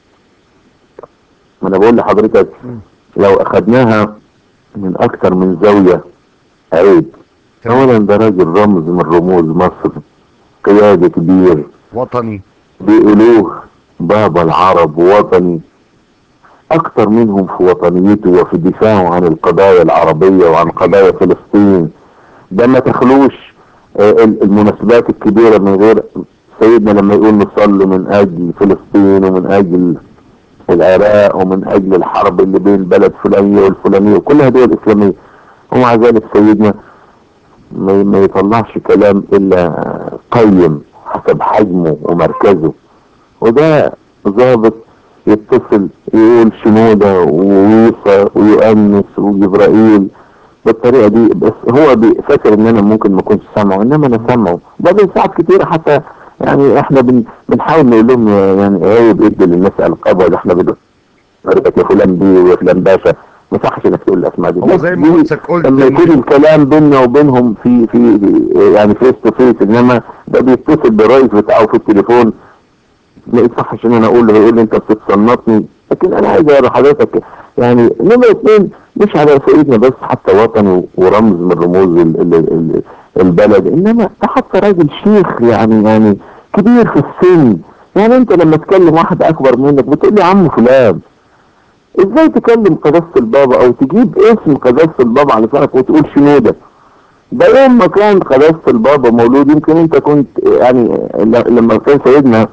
ما انا بقول لحضرتك مم. لو اخدناها من اكتر من زاوية عيب تمام اولا ده راجل رمز من رموز مصر قيادي كبير وطني بيقولوه بابا العرب وطني اكتر منهم في وطنيته وفي دفاعه عن القضايا العربية وعن قضايا فلسطين ده ما تخلوش آه، ال- المناسبات الكبيرة من غير سيدنا لما يقول نصلي من اجل فلسطين ومن اجل العراق ومن اجل الحرب اللي بين البلد الفلانية والفلانية وكلها دول اسلامية ومع ذلك سيدنا ما ما يطلعش كلام الا قيم حسب حجمه ومركزه وده ضابط يتصل يقول شنودة وويصة ويؤنس وجبرائيل بالطريقة دي بس هو بي- فاكر ان انا ممكن ما كنتش سامعه انما انا سامعه بعدين ساعات كتير حتى يعني احنا بن بنحاول نقول لهم يعني عيب ادي للناس القاب ولا احنا بنقول حضرتك يا فلان بيه ويا فلان باشا ما يصحش انك تقول الاسماء دي هو زي ما دي قلتك قلت لما يكون إن- الكلام بيننا وبينهم في في يعني فيس تو فيس انما ده بيتصل بالرئيس بتاعه في التليفون ما يصحش ان انا اقول له يقول لي انت بتتصنطني لكن انا عايز اقول لحضرتك يعني نمرة اتنين مش على سيدنا بس حتى وطن ورمز من رموز ال ال ال البلد انما ده حتى راجل شيخ يعني يعني كبير في السن يعني انت لما تكلم واحد اكبر منك بتقول لي عم فلان ازاي تكلم قداسة البابا او تجيب اسم قداسة البابا على لسانك وتقول شنو ده ده يوم ما كان قداسة البابا مولود يمكن انت كنت يعني ل- لما كان سيدنا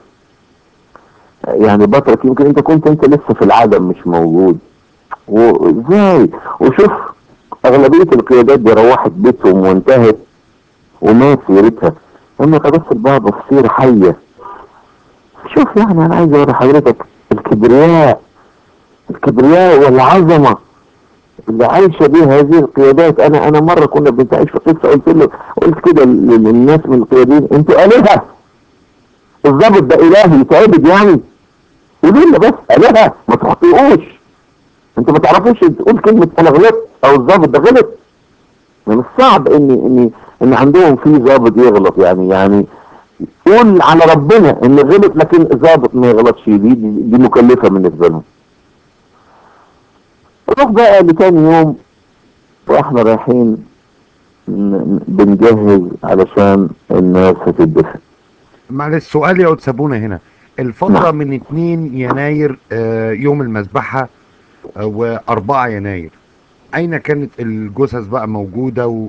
يعني بطرك يمكن انت كنت انت لسه في العدم مش موجود وازاي وشوف اغلبية القيادات دي روحت بيتهم وانتهت وما سيرتها اما قداسة البابا في سيرة حية شوف يعني انا عايز اقول لحضرتك الكبرياء الكبرياء والعظمة اللي عايشة بيها هذه القيادات انا انا مرة كنا بنتعيش في قصة قلت له قلت كده لل- للناس من القيادين انتوا الهة الضابط ده الهي يتعبد يعني قولوا لنا بس الهة ما تخطئوش انتوا ما تعرفوش تقول كلمة انا غلطت او الضابط ده غلط من الصعب ان ان ان عندهم في ضابط يغلط يعني يعني قول على ربنا ان غلط لكن ضابط ما يغلطش دي, دي, دي مكلفة بالنسبة لهم نروح بقى لتاني يوم واحنا رايحين ن- ن- بنجهز علشان الناس هتدفن معلش سؤال يا سابونا هنا الفترة نعم. من 2 يناير آه، يوم المذبحة آه، و4 يناير أين كانت الجثث بقى موجودة و...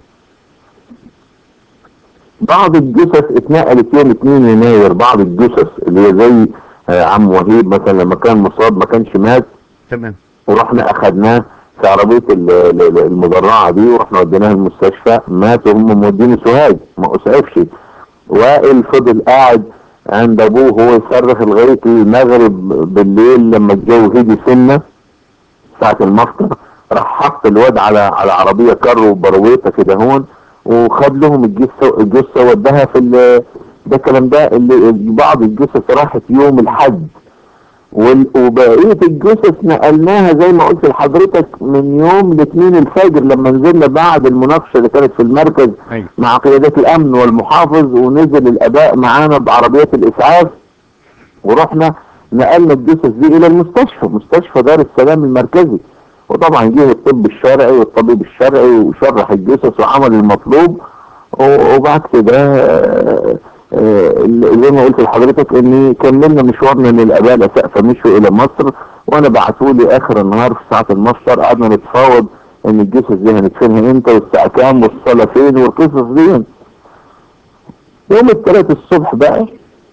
بعض الجثث اتنقلت يوم 2 يناير بعض الجثث اللي هي زي آه، عم وهيب مثلا لما كان مصاب ما كانش مات تمام ورحنا اخدناه في عربيه ال- ال- ال- المدرعه دي ورحنا وديناها المستشفى ماتوا هم موديني سوهاج ما اسعفش وائل فضل قاعد عند ابوه وهو يصرخ لغايه المغرب بالليل لما الجو هدي سنه ساعه المفطر راح حط الواد على على عربيه كارو برويطه كده هون وخد لهم الجثه الجثه وداها في ال- ده الكلام ده اللي بعض الجثث راحت يوم الحج وال- وبقيه الجثث نقلناها زي ما قلت لحضرتك من يوم الاثنين الفجر لما نزلنا بعد المناقشه اللي كانت في المركز ايوه مع قيادات الامن والمحافظ ونزل الاداء معانا بعربيات الاسعاف ورحنا نقلنا الجثث دي الى المستشفى مستشفى دار السلام المركزي وطبعا جه الطب الشرعي والطبيب الشرعي وشرح الجثث وعمل المطلوب و- وبعد كده آه، آه، زي ما قلت لحضرتك اني كملنا مشوارنا للاباله سقف مشوا الى مصر وانا بعتوا لي اخر النهار في ساعه المفطر قعدنا نتفاوض ان الجثث دي هندفنها امتى والساعه كام والصلاه فين والقصص دي يوم الثلاث الصبح بقى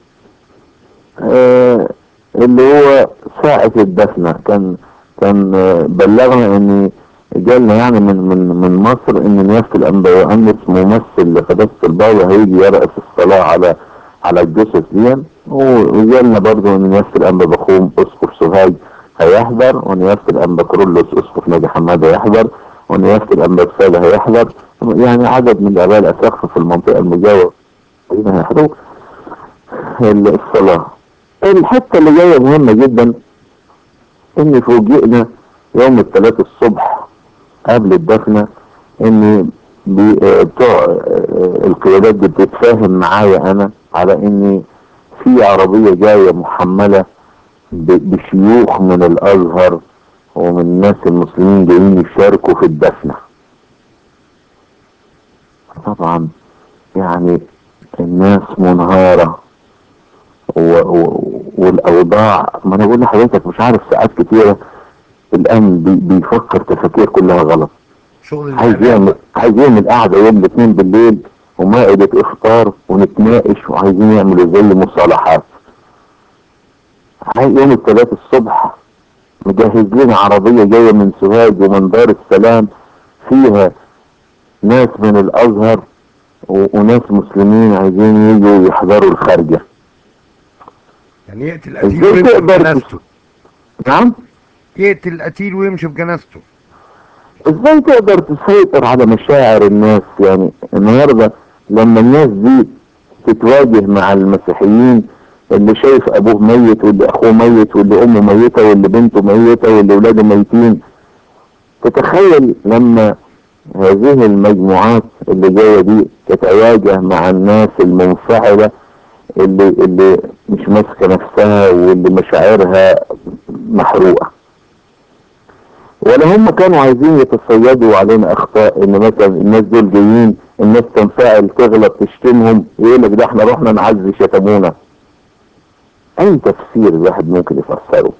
آه اللي هو ساعة الدفنة كان كان آه، بلغنا ان جالنا يعني من من من مصر ان نيافة الانبا يؤنس ممثل لقداسة البابا هيجي يرأس الصلاة على على الجثث دي وجالنا برضه ان نيافة الانبا بخوم اسقف سوهاج هيحضر ونيافة الانبا كرولوس اسقف نادي حمادة يحضر ونيافة الانبا بسادة هيحضر يعني عدد من الاباء الاساقفة في المنطقة المجاورة هيحضروا الصلاة الحتة اللي جاية مهمة جدا ان فوجئنا يوم الثلاث الصبح قبل الدفنة ان بي- آه، بتوع آه، القيادات دي بتتفاهم معايا انا على ان في عربية جاية محملة ب- بشيوخ من الازهر ومن الناس المسلمين جايين يشاركوا في الدفنة طبعا يعني الناس منهارة و... و... والاوضاع ما انا بقول لحضرتك مش عارف ساعات كتيرة الامن بي... بيفكر تفكير كلها غلط شغل عايز الإعلام. يعمل عايز يعمل قعدة يوم الاثنين بالليل ومائدة افطار ونتناقش وعايزين يعملوا زي مصالحات عايز يوم الثلاث الصبح مجهز لنا عربية جاية من سوهاج ومن دار السلام فيها ناس من الازهر و... وناس مسلمين عايزين يجوا يحضروا الخارجة يعني يقتل قتيل ازاي ويمشي تقدر بجنازته نعم يقتل قتيل ويمشي بجنازته ازاي تقدر تسيطر على مشاعر الناس يعني النهارده لما الناس دي تتواجه مع المسيحيين اللي شايف ابوه ميت واللي اخوه ميت واللي امه ميته واللي بنته ميته واللي اولاده ميتين تتخيل لما هذه المجموعات اللي جايه دي تتواجه مع الناس المنفعله اللي اللي مش ماسكه نفسها واللي مشاعرها محروقه ولا هم كانوا عايزين يتصيدوا علينا اخطاء ان مثلا الناس دول جايين الناس تنفعل تغلط تشتمهم يقول لك ده احنا رحنا نعزي شتمونا اي تفسير الواحد ممكن يفسره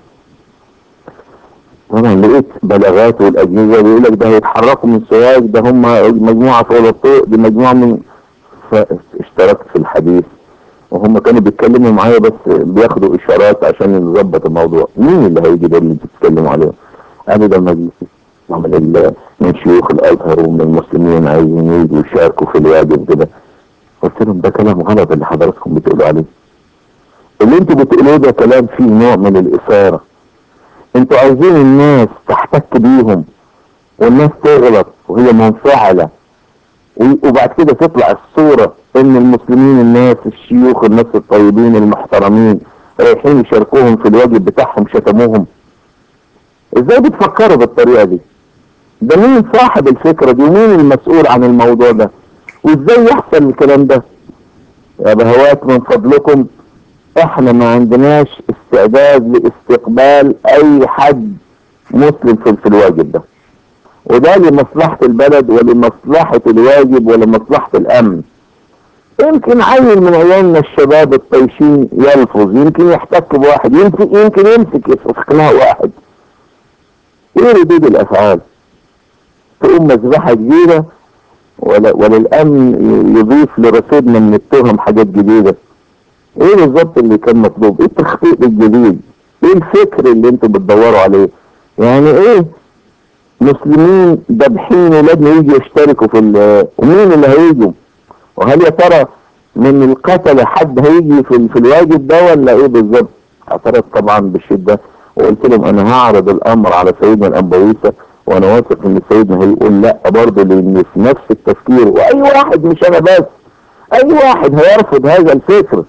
طبعا لقيت بلاغات والاجهزه بيقول لك ده هيتحركوا من سوهاج ده هم مجموعه فوق الطوق دي مجموعه من فاشتركت في الحديث وهم كانوا بيتكلموا معايا بس بياخدوا اشارات عشان نظبط الموضوع مين اللي هيجي ده اللي انتوا بتتكلموا عليه قالوا ده مجلس من ال- من شيوخ الازهر ومن المسلمين عايزين يجوا يشاركوا في الواجب كده قلت لهم ده كلام غلط اللي حضراتكم بتقولوا عليه اللي انتوا بتقولوه ده كلام فيه نوع من الاثاره انتوا عايزين الناس تحتك بيهم والناس تغلط وهي منفعله و- وبعد كده تطلع الصوره ان المسلمين الناس الشيوخ الناس الطيبين المحترمين رايحين يشاركوهم في الواجب بتاعهم شتموهم ازاي بتفكروا بالطريقه دي ده مين صاحب الفكره دي ومين المسؤول عن الموضوع ده وازاي يحصل الكلام ده يا بهوات من فضلكم احنا ما عندناش استعداد لاستقبال اي حد مسلم في في الواجب ده وده لمصلحة البلد ولمصلحة الواجب ولمصلحة الامن يمكن عيل من عيالنا الشباب الطيشين يلفظ يمكن يحتك بواحد يمكن يمكن يمسك في خناق واحد ايه ردود الافعال تقوم مذبحة جديدة ولا وللامن يضيف لرصيدنا من التهم حاجات جديدة ايه بالظبط اللي كان مطلوب ايه التخطيط الجديد ايه الفكر اللي انتوا بتدوروا عليه يعني ايه مسلمين ذابحين ولادنا يجوا يشتركوا في ال- ومين اللي هيجوا وهل يا ترى من القتلة حد هيجي في, في الواجب ده ولا ايه بالظبط اعترض طبعا بشدة وقلت لهم انا هعرض الامر على سيدنا الانبويسة وانا واثق ان سيدنا هيقول لا برضه لان في نفس التفكير واي واحد مش انا بس اي واحد هيرفض هذا الفكر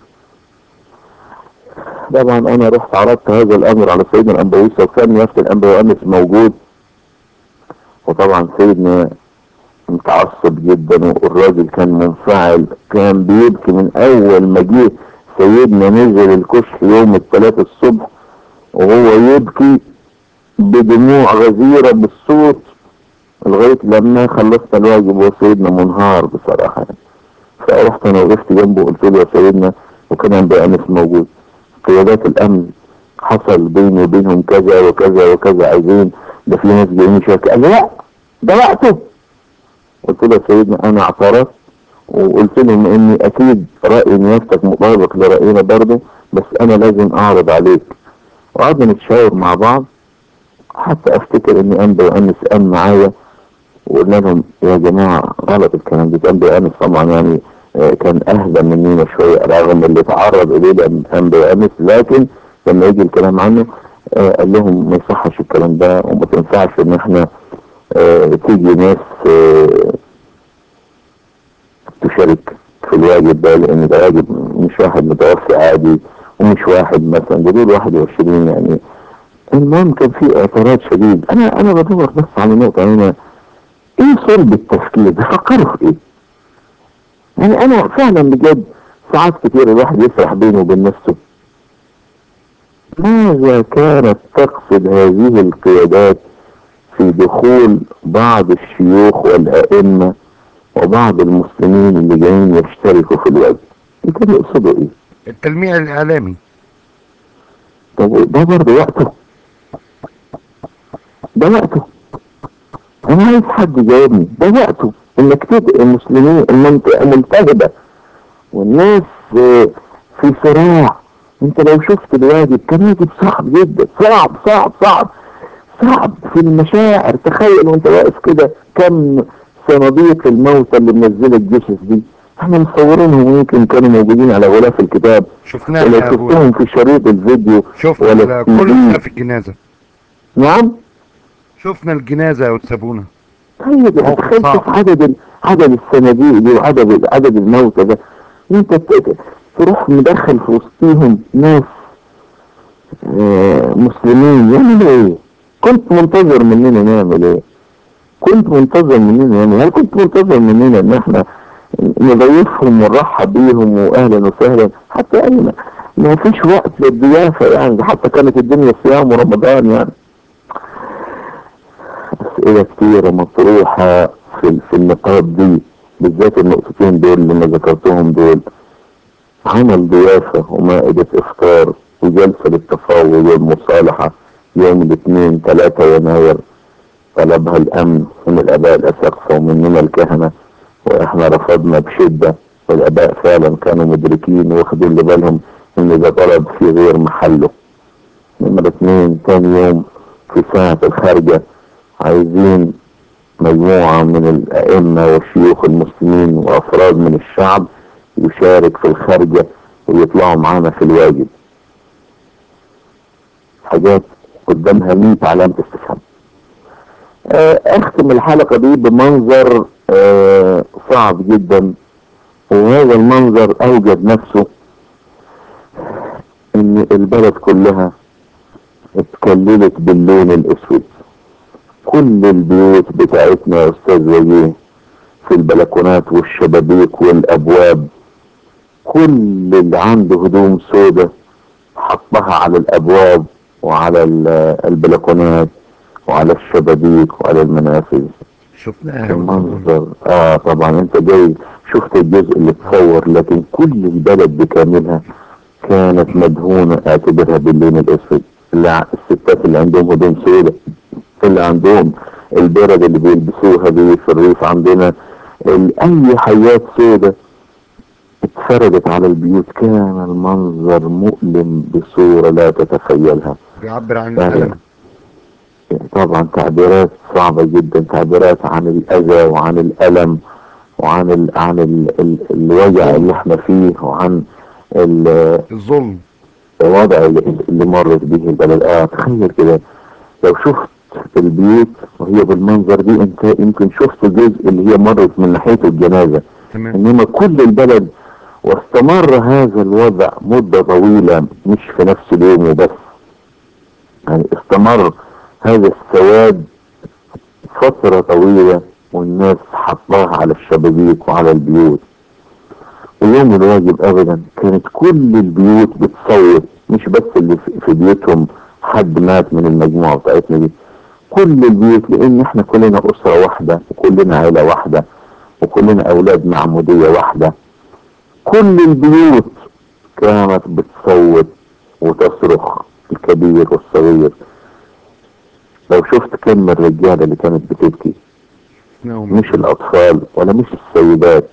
طبعا انا رحت عرضت هذا الامر على سيدنا الانبويسة وكان نفس الانبويس موجود وطبعا سيدنا متعصب جدا والراجل كان منفعل كان بيبكي من اول ما جه سيدنا نزل الكشف يوم الثلاث الصبح وهو يبكي بدموع غزيرة بالصوت لغاية لما خلصنا الواجب وسيدنا منهار بصراحة يعني. فرحت انا وقفت جنبه وقلت له يا سيدنا وكان عندي انس موجود قيادات الامن حصل بيني وبينهم كذا وكذا وكذا عايزين ده في ناس جايين يشاركوا قال لي لا ده وقته قلت له يا سيدنا انا اعترضت وقلت لهم اني اكيد رأي نيافتك مطابق لرأينا برضه بس انا لازم اعرض عليك وقعدنا نتشاور مع بعض حتى افتكر اني انبي وانس قام معايا وقلنا لهم يا جماعة غلط الكلام ده انبي وانس طبعا يعني آه، كان اهدى مننا شوية رغم اللي تعرض اليه انبي وانس لكن لما يجي الكلام عنه آه، قال لهم ما يصحش الكلام ده وما تنفعش ان احنا آه، تيجي ناس آه، تشارك في الواجب ده لان ده واجب مش واحد متوفي عادي ومش واحد مثلا ده دول 21 يعني المهم كان في اعتراض شديد انا انا بدور بس على نقطة هنا ايه صلب التفكير بيفكروا في ايه يعني انا فعلا بجد ساعات كتير الواحد يسرح بينه وبين نفسه ماذا كانت تقصد هذه القيادات في دخول بعض الشيوخ والائمة وبعض المسلمين اللي جايين يشتركوا في الوجه كانوا يقصدوا ايه التلميع الاعلامي طب ده برضه وقته ده وقته انا عايز حد يجاوبني ده وقته انك تدعي المسلمين المنطقة ملتهبة والناس آه، في صراع انت لو شفت الواجب كان واجب صعب جدا صعب صعب صعب صعب في المشاعر تخيل وانت واقف كده كم صناديق الموتى اللي منزله الجثث دي احنا مصورينهم يمكن كانوا موجودين على غلاف الكتاب شفناها ولو يا ابويا شفتهم في شريط الفيديو شفنا ولا ال- في كل الفيديو. ده في الجنازة نعم شفنا الجنازة يا استاذ ابونا طيب موقف تخيل صعب. شوف عدد ال- عدد الصناديق دي وعدد عدد الموتى ده انت ت- تروح مدخل في وسطهم ناس آه، مسلمين يعملوا ايه؟ كنت منتظر مننا نعمل ايه؟ كنت منتظر مننا يعني هل كنت منتظر مننا ان احنا نضيفهم ونرحب بيهم واهلا وسهلا حتى يعني ما- ما فيش وقت للضيافه يعني حتى كانت الدنيا صيام ورمضان يعني أسئلة كتيرة مطروحة في, في النقاط دي بالذات النقطتين دول اللي ما ذكرتهم دول عمل ضيافة ومائدة إفطار وجلسة للتفاوض والمصالحة يوم الاثنين 3 يناير طلبها الأمن من الآباء الأساقفة ومننا الكهنة وإحنا رفضنا بشدة والآباء فعلا كانوا مدركين واخدين لبالهم إن ده طلب في غير محله نمرة اثنين تاني يوم في ساعة الخارجة عايزين مجموعة من الأئمة والشيوخ المسلمين وأفراد من الشعب يشارك في الخارجة ويطلعوا معانا في الواجب حاجات قدامها 100 علامة استفهام آه، اختم الحلقة دي بمنظر آه، صعب جدا وهذا المنظر اوجد نفسه ان البلد كلها اتكللت باللون الاسود كل البيوت بتاعتنا يا استاذ وجيه في البلكونات والشبابيك والابواب كل اللي عنده هدوم سودة حطها على الابواب وعلى ال- البلكونات وعلى الشبابيك وعلى المنافذ شفناها يا أستاذ أبونا. المنظر اه طبعا انت جاي شفت الجزء اللي اتصور لكن كل البلد بكاملها كانت مدهونة اعتبرها باللون الاسود اللي ع- الستات اللي عندهم هدوم سوداء اللي عندهم البرد اللي بيلبسوها دي في الريف عندنا ال- اي حيات سوداء اتفردت على البيوت كان المنظر مؤلم بصورة لا تتخيلها بيعبر عن فعلا. الألم طبعا تعبيرات صعبة جدا تعبيرات عن الأذى وعن الألم وعن ال... عن ال... ال... الوجع اللي احنا فيه وعن ال- الظلم الوضع اللي, اللي مرت به البلد اه تخيل كده لو شفت البيوت وهي بالمنظر دي انت يمكن شفت الجزء اللي هي مرت من ناحيته الجنازة تمام انما كل البلد واستمر هذا الوضع مدة طويلة مش في نفس اليوم وبس يعني استمر هذا السواد فترة طويلة والناس حطاها على الشبابيك وعلى البيوت ويوم الواجب ابدا كانت كل البيوت بتصوت مش بس اللي في- في بيوتهم حد مات من المجموعة بتاعتنا دي كل البيوت لان احنا كلنا اسرة واحدة وكلنا عيلة واحدة وكلنا اولاد معمودية واحدة كل البيوت كانت بتصوت وتصرخ الكبير والصغير لو شفت كم الرجالة اللي كانت بتبكي نعم. مش الاطفال ولا مش السيدات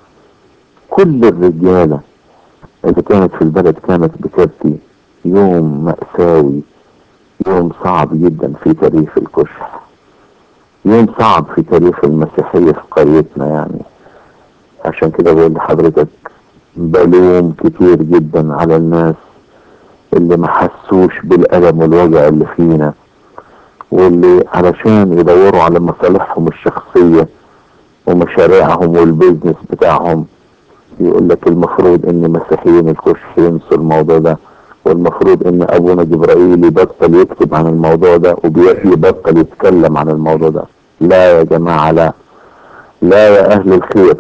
كل الرجالة اللي كانت في البلد كانت بتبكي يوم مأساوي يوم صعب جدا في تاريخ الكشح يوم صعب في تاريخ المسيحية في قريتنا يعني عشان كده بقول لحضرتك بلوم كتير جدا على الناس اللي ما حسوش بالألم والوجع اللي فينا واللي علشان يدوروا على مصالحهم الشخصية ومشاريعهم والبيزنس بتاعهم يقول لك المفروض ان مسيحيين الكشف ينسوا الموضوع ده والمفروض ان ابونا جبرائيل يبطل يكتب عن الموضوع ده ويبطل يتكلم عن الموضوع ده لا يا جماعة لا لا يا اهل الخير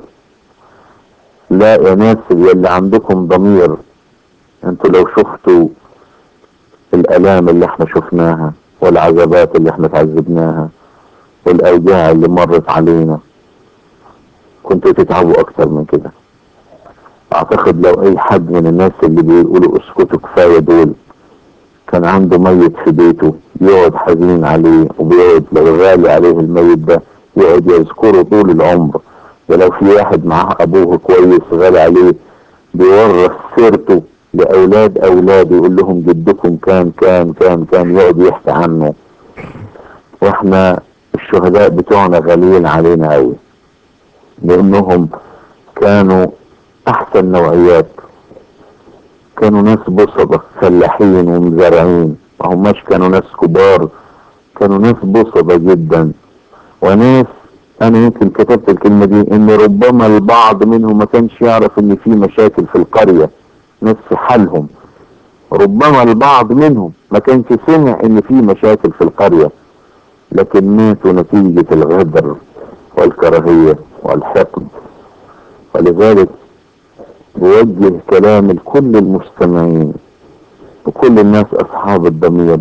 لا يا ناس اللي عندكم ضمير انتوا لو شفتوا الالام اللي احنا شفناها والعذابات اللي احنا تعذبناها والاوجاع اللي مرت علينا كنتوا تتعبوا اكتر من كده اعتقد لو اي حد من الناس اللي بيقولوا اسكتوا كفايه دول كان عنده ميت في بيته يقعد حزين عليه وبيقعد لو غالي عليه الميت ده يقعد يذكره طول العمر ولو في واحد معاه ابوه كويس غالي عليه بيورث سيرته لاولاد اولاده يقول لهم جدكم كان كان كان كان يقعد يحكي عنه واحنا الشهداء بتوعنا غاليين علينا قوي لانهم كانوا احسن نوعيات كانوا ناس بسطة فلاحين ومزارعين ما هماش كانوا ناس كبار كانوا ناس بسطة جدا وناس انا يمكن كتبت الكلمة دي ان ربما البعض منهم ما كانش يعرف ان في مشاكل في القرية ناس في حالهم ربما البعض منهم ما كانش سمع ان في مشاكل في القرية لكن ماتوا نتيجة الغدر والكراهية والحقد ولذلك بوجه كلام لكل المستمعين وكل الناس اصحاب الضمير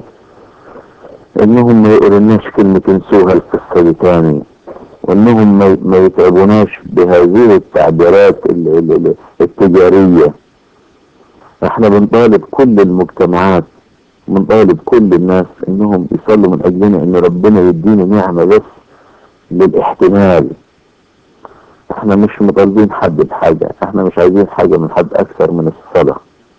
انهم ما يقولناش كلمة انسوها القصة دي تاني وانهم ما- ما يتعبوناش بهذه التعبيرات ال- ال- ال- التجارية احنا بنطالب كل المجتمعات بنطالب كل الناس انهم يصلوا من اجلنا ان ربنا يدينا نعمة بس للاحتمال احنا مش مطالبين حد بحاجة احنا مش عايزين حاجة من حد اكثر من الصلاة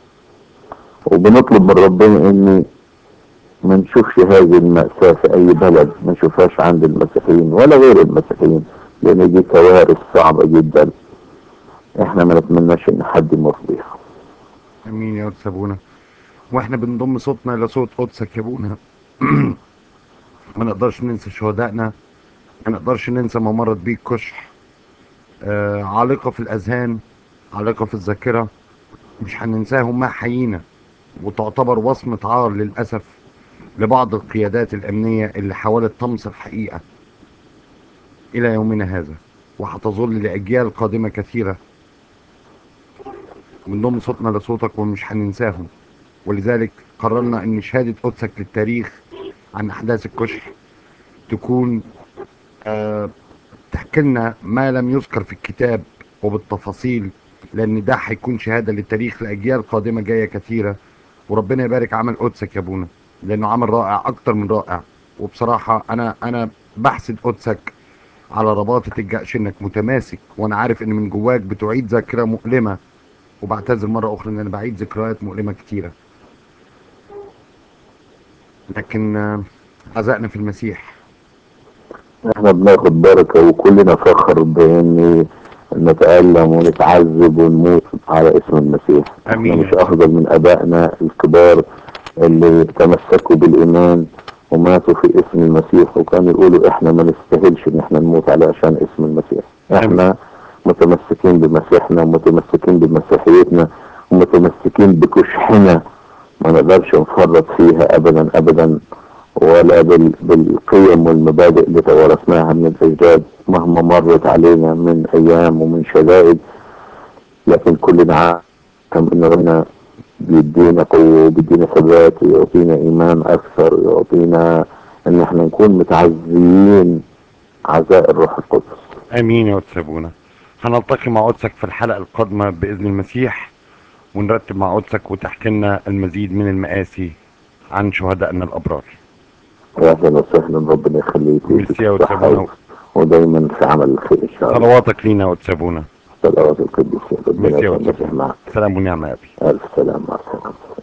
وبنطلب من ربنا ان ما نشوفش هذه المأساة في اي بلد ما نشوفهاش عند المسيحيين ولا غير المسيحيين لان دي كوارث صعبة جدا احنا ما نتمناش ان حد يمر بيها امين يا قدس ابونا واحنا بنضم صوتنا الى صوت قدسك يا ابونا ما نقدرش ننسى شهدائنا ما نقدرش ننسى ما مرت بيه الكشح آه عالقة في الاذهان عالقة في الذاكرة مش هننساهم ما حيينا وتعتبر وصمة عار للأسف لبعض القيادات الأمنية اللي حاولت طمس الحقيقة إلى يومنا هذا وهتظل لأجيال قادمة كثيرة بنضم صوتنا لصوتك ومش هننساهم ولذلك قررنا ان شهادة قدسك للتاريخ عن احداث الكشح تكون آه تحكي لنا ما لم يذكر في الكتاب وبالتفاصيل لان ده هيكون شهادة للتاريخ لاجيال قادمة جاية كثيرة وربنا يبارك عمل قدسك يا ابونا لانه عمل رائع اكتر من رائع وبصراحة انا انا بحسد قدسك على رباطة الجأش انك متماسك وانا عارف ان من جواك بتعيد ذاكرة مؤلمة وبعتذر مرة أخرى إن أنا بعيد ذكريات مؤلمة كتيرة لكن آه، عزائنا في المسيح احنا بناخد بركة وكلنا فخر بان نتألم ونتعذب ونموت على اسم المسيح آمين. احنا مش افضل من ابائنا الكبار اللي تمسكوا بالايمان وماتوا في اسم المسيح وكانوا يقولوا احنا ما نستاهلش ان احنا نموت علشان اسم المسيح احنا متمسكين بمسيحنا ومتمسكين بمسيحيتنا ومتمسكين بكشحنا ما نقدرش نفرط فيها ابدا ابدا ولا بال... بالقيم والمبادئ اللي تورثناها من الاجداد مهما مرت علينا من ايام ومن شدائد لكن كلنا عارف ان ربنا بيدينا قوة وبيدينا ثبات ويعطينا ايمان اكثر ويعطينا ان احنا نكون متعزيين عزاء الروح القدس امين يا قدس ابونا هنلتقي مع قدسك في الحلقه القادمه باذن المسيح ونرتب مع قدسك وتحكي لنا المزيد من المآسي عن شهدائنا الابرار اهلا وسهلا ربنا يخليك ميرسي يا ويديك قدس الصحة ابونا ودايما في عمل الخير ان شاء الله صلواتك لينا يا قدس ابونا صلوات القديس ربنا ميرسي يا قدس يسلمك ابونا معك سلام ونعمه يا ابي الف سلام مع السلامه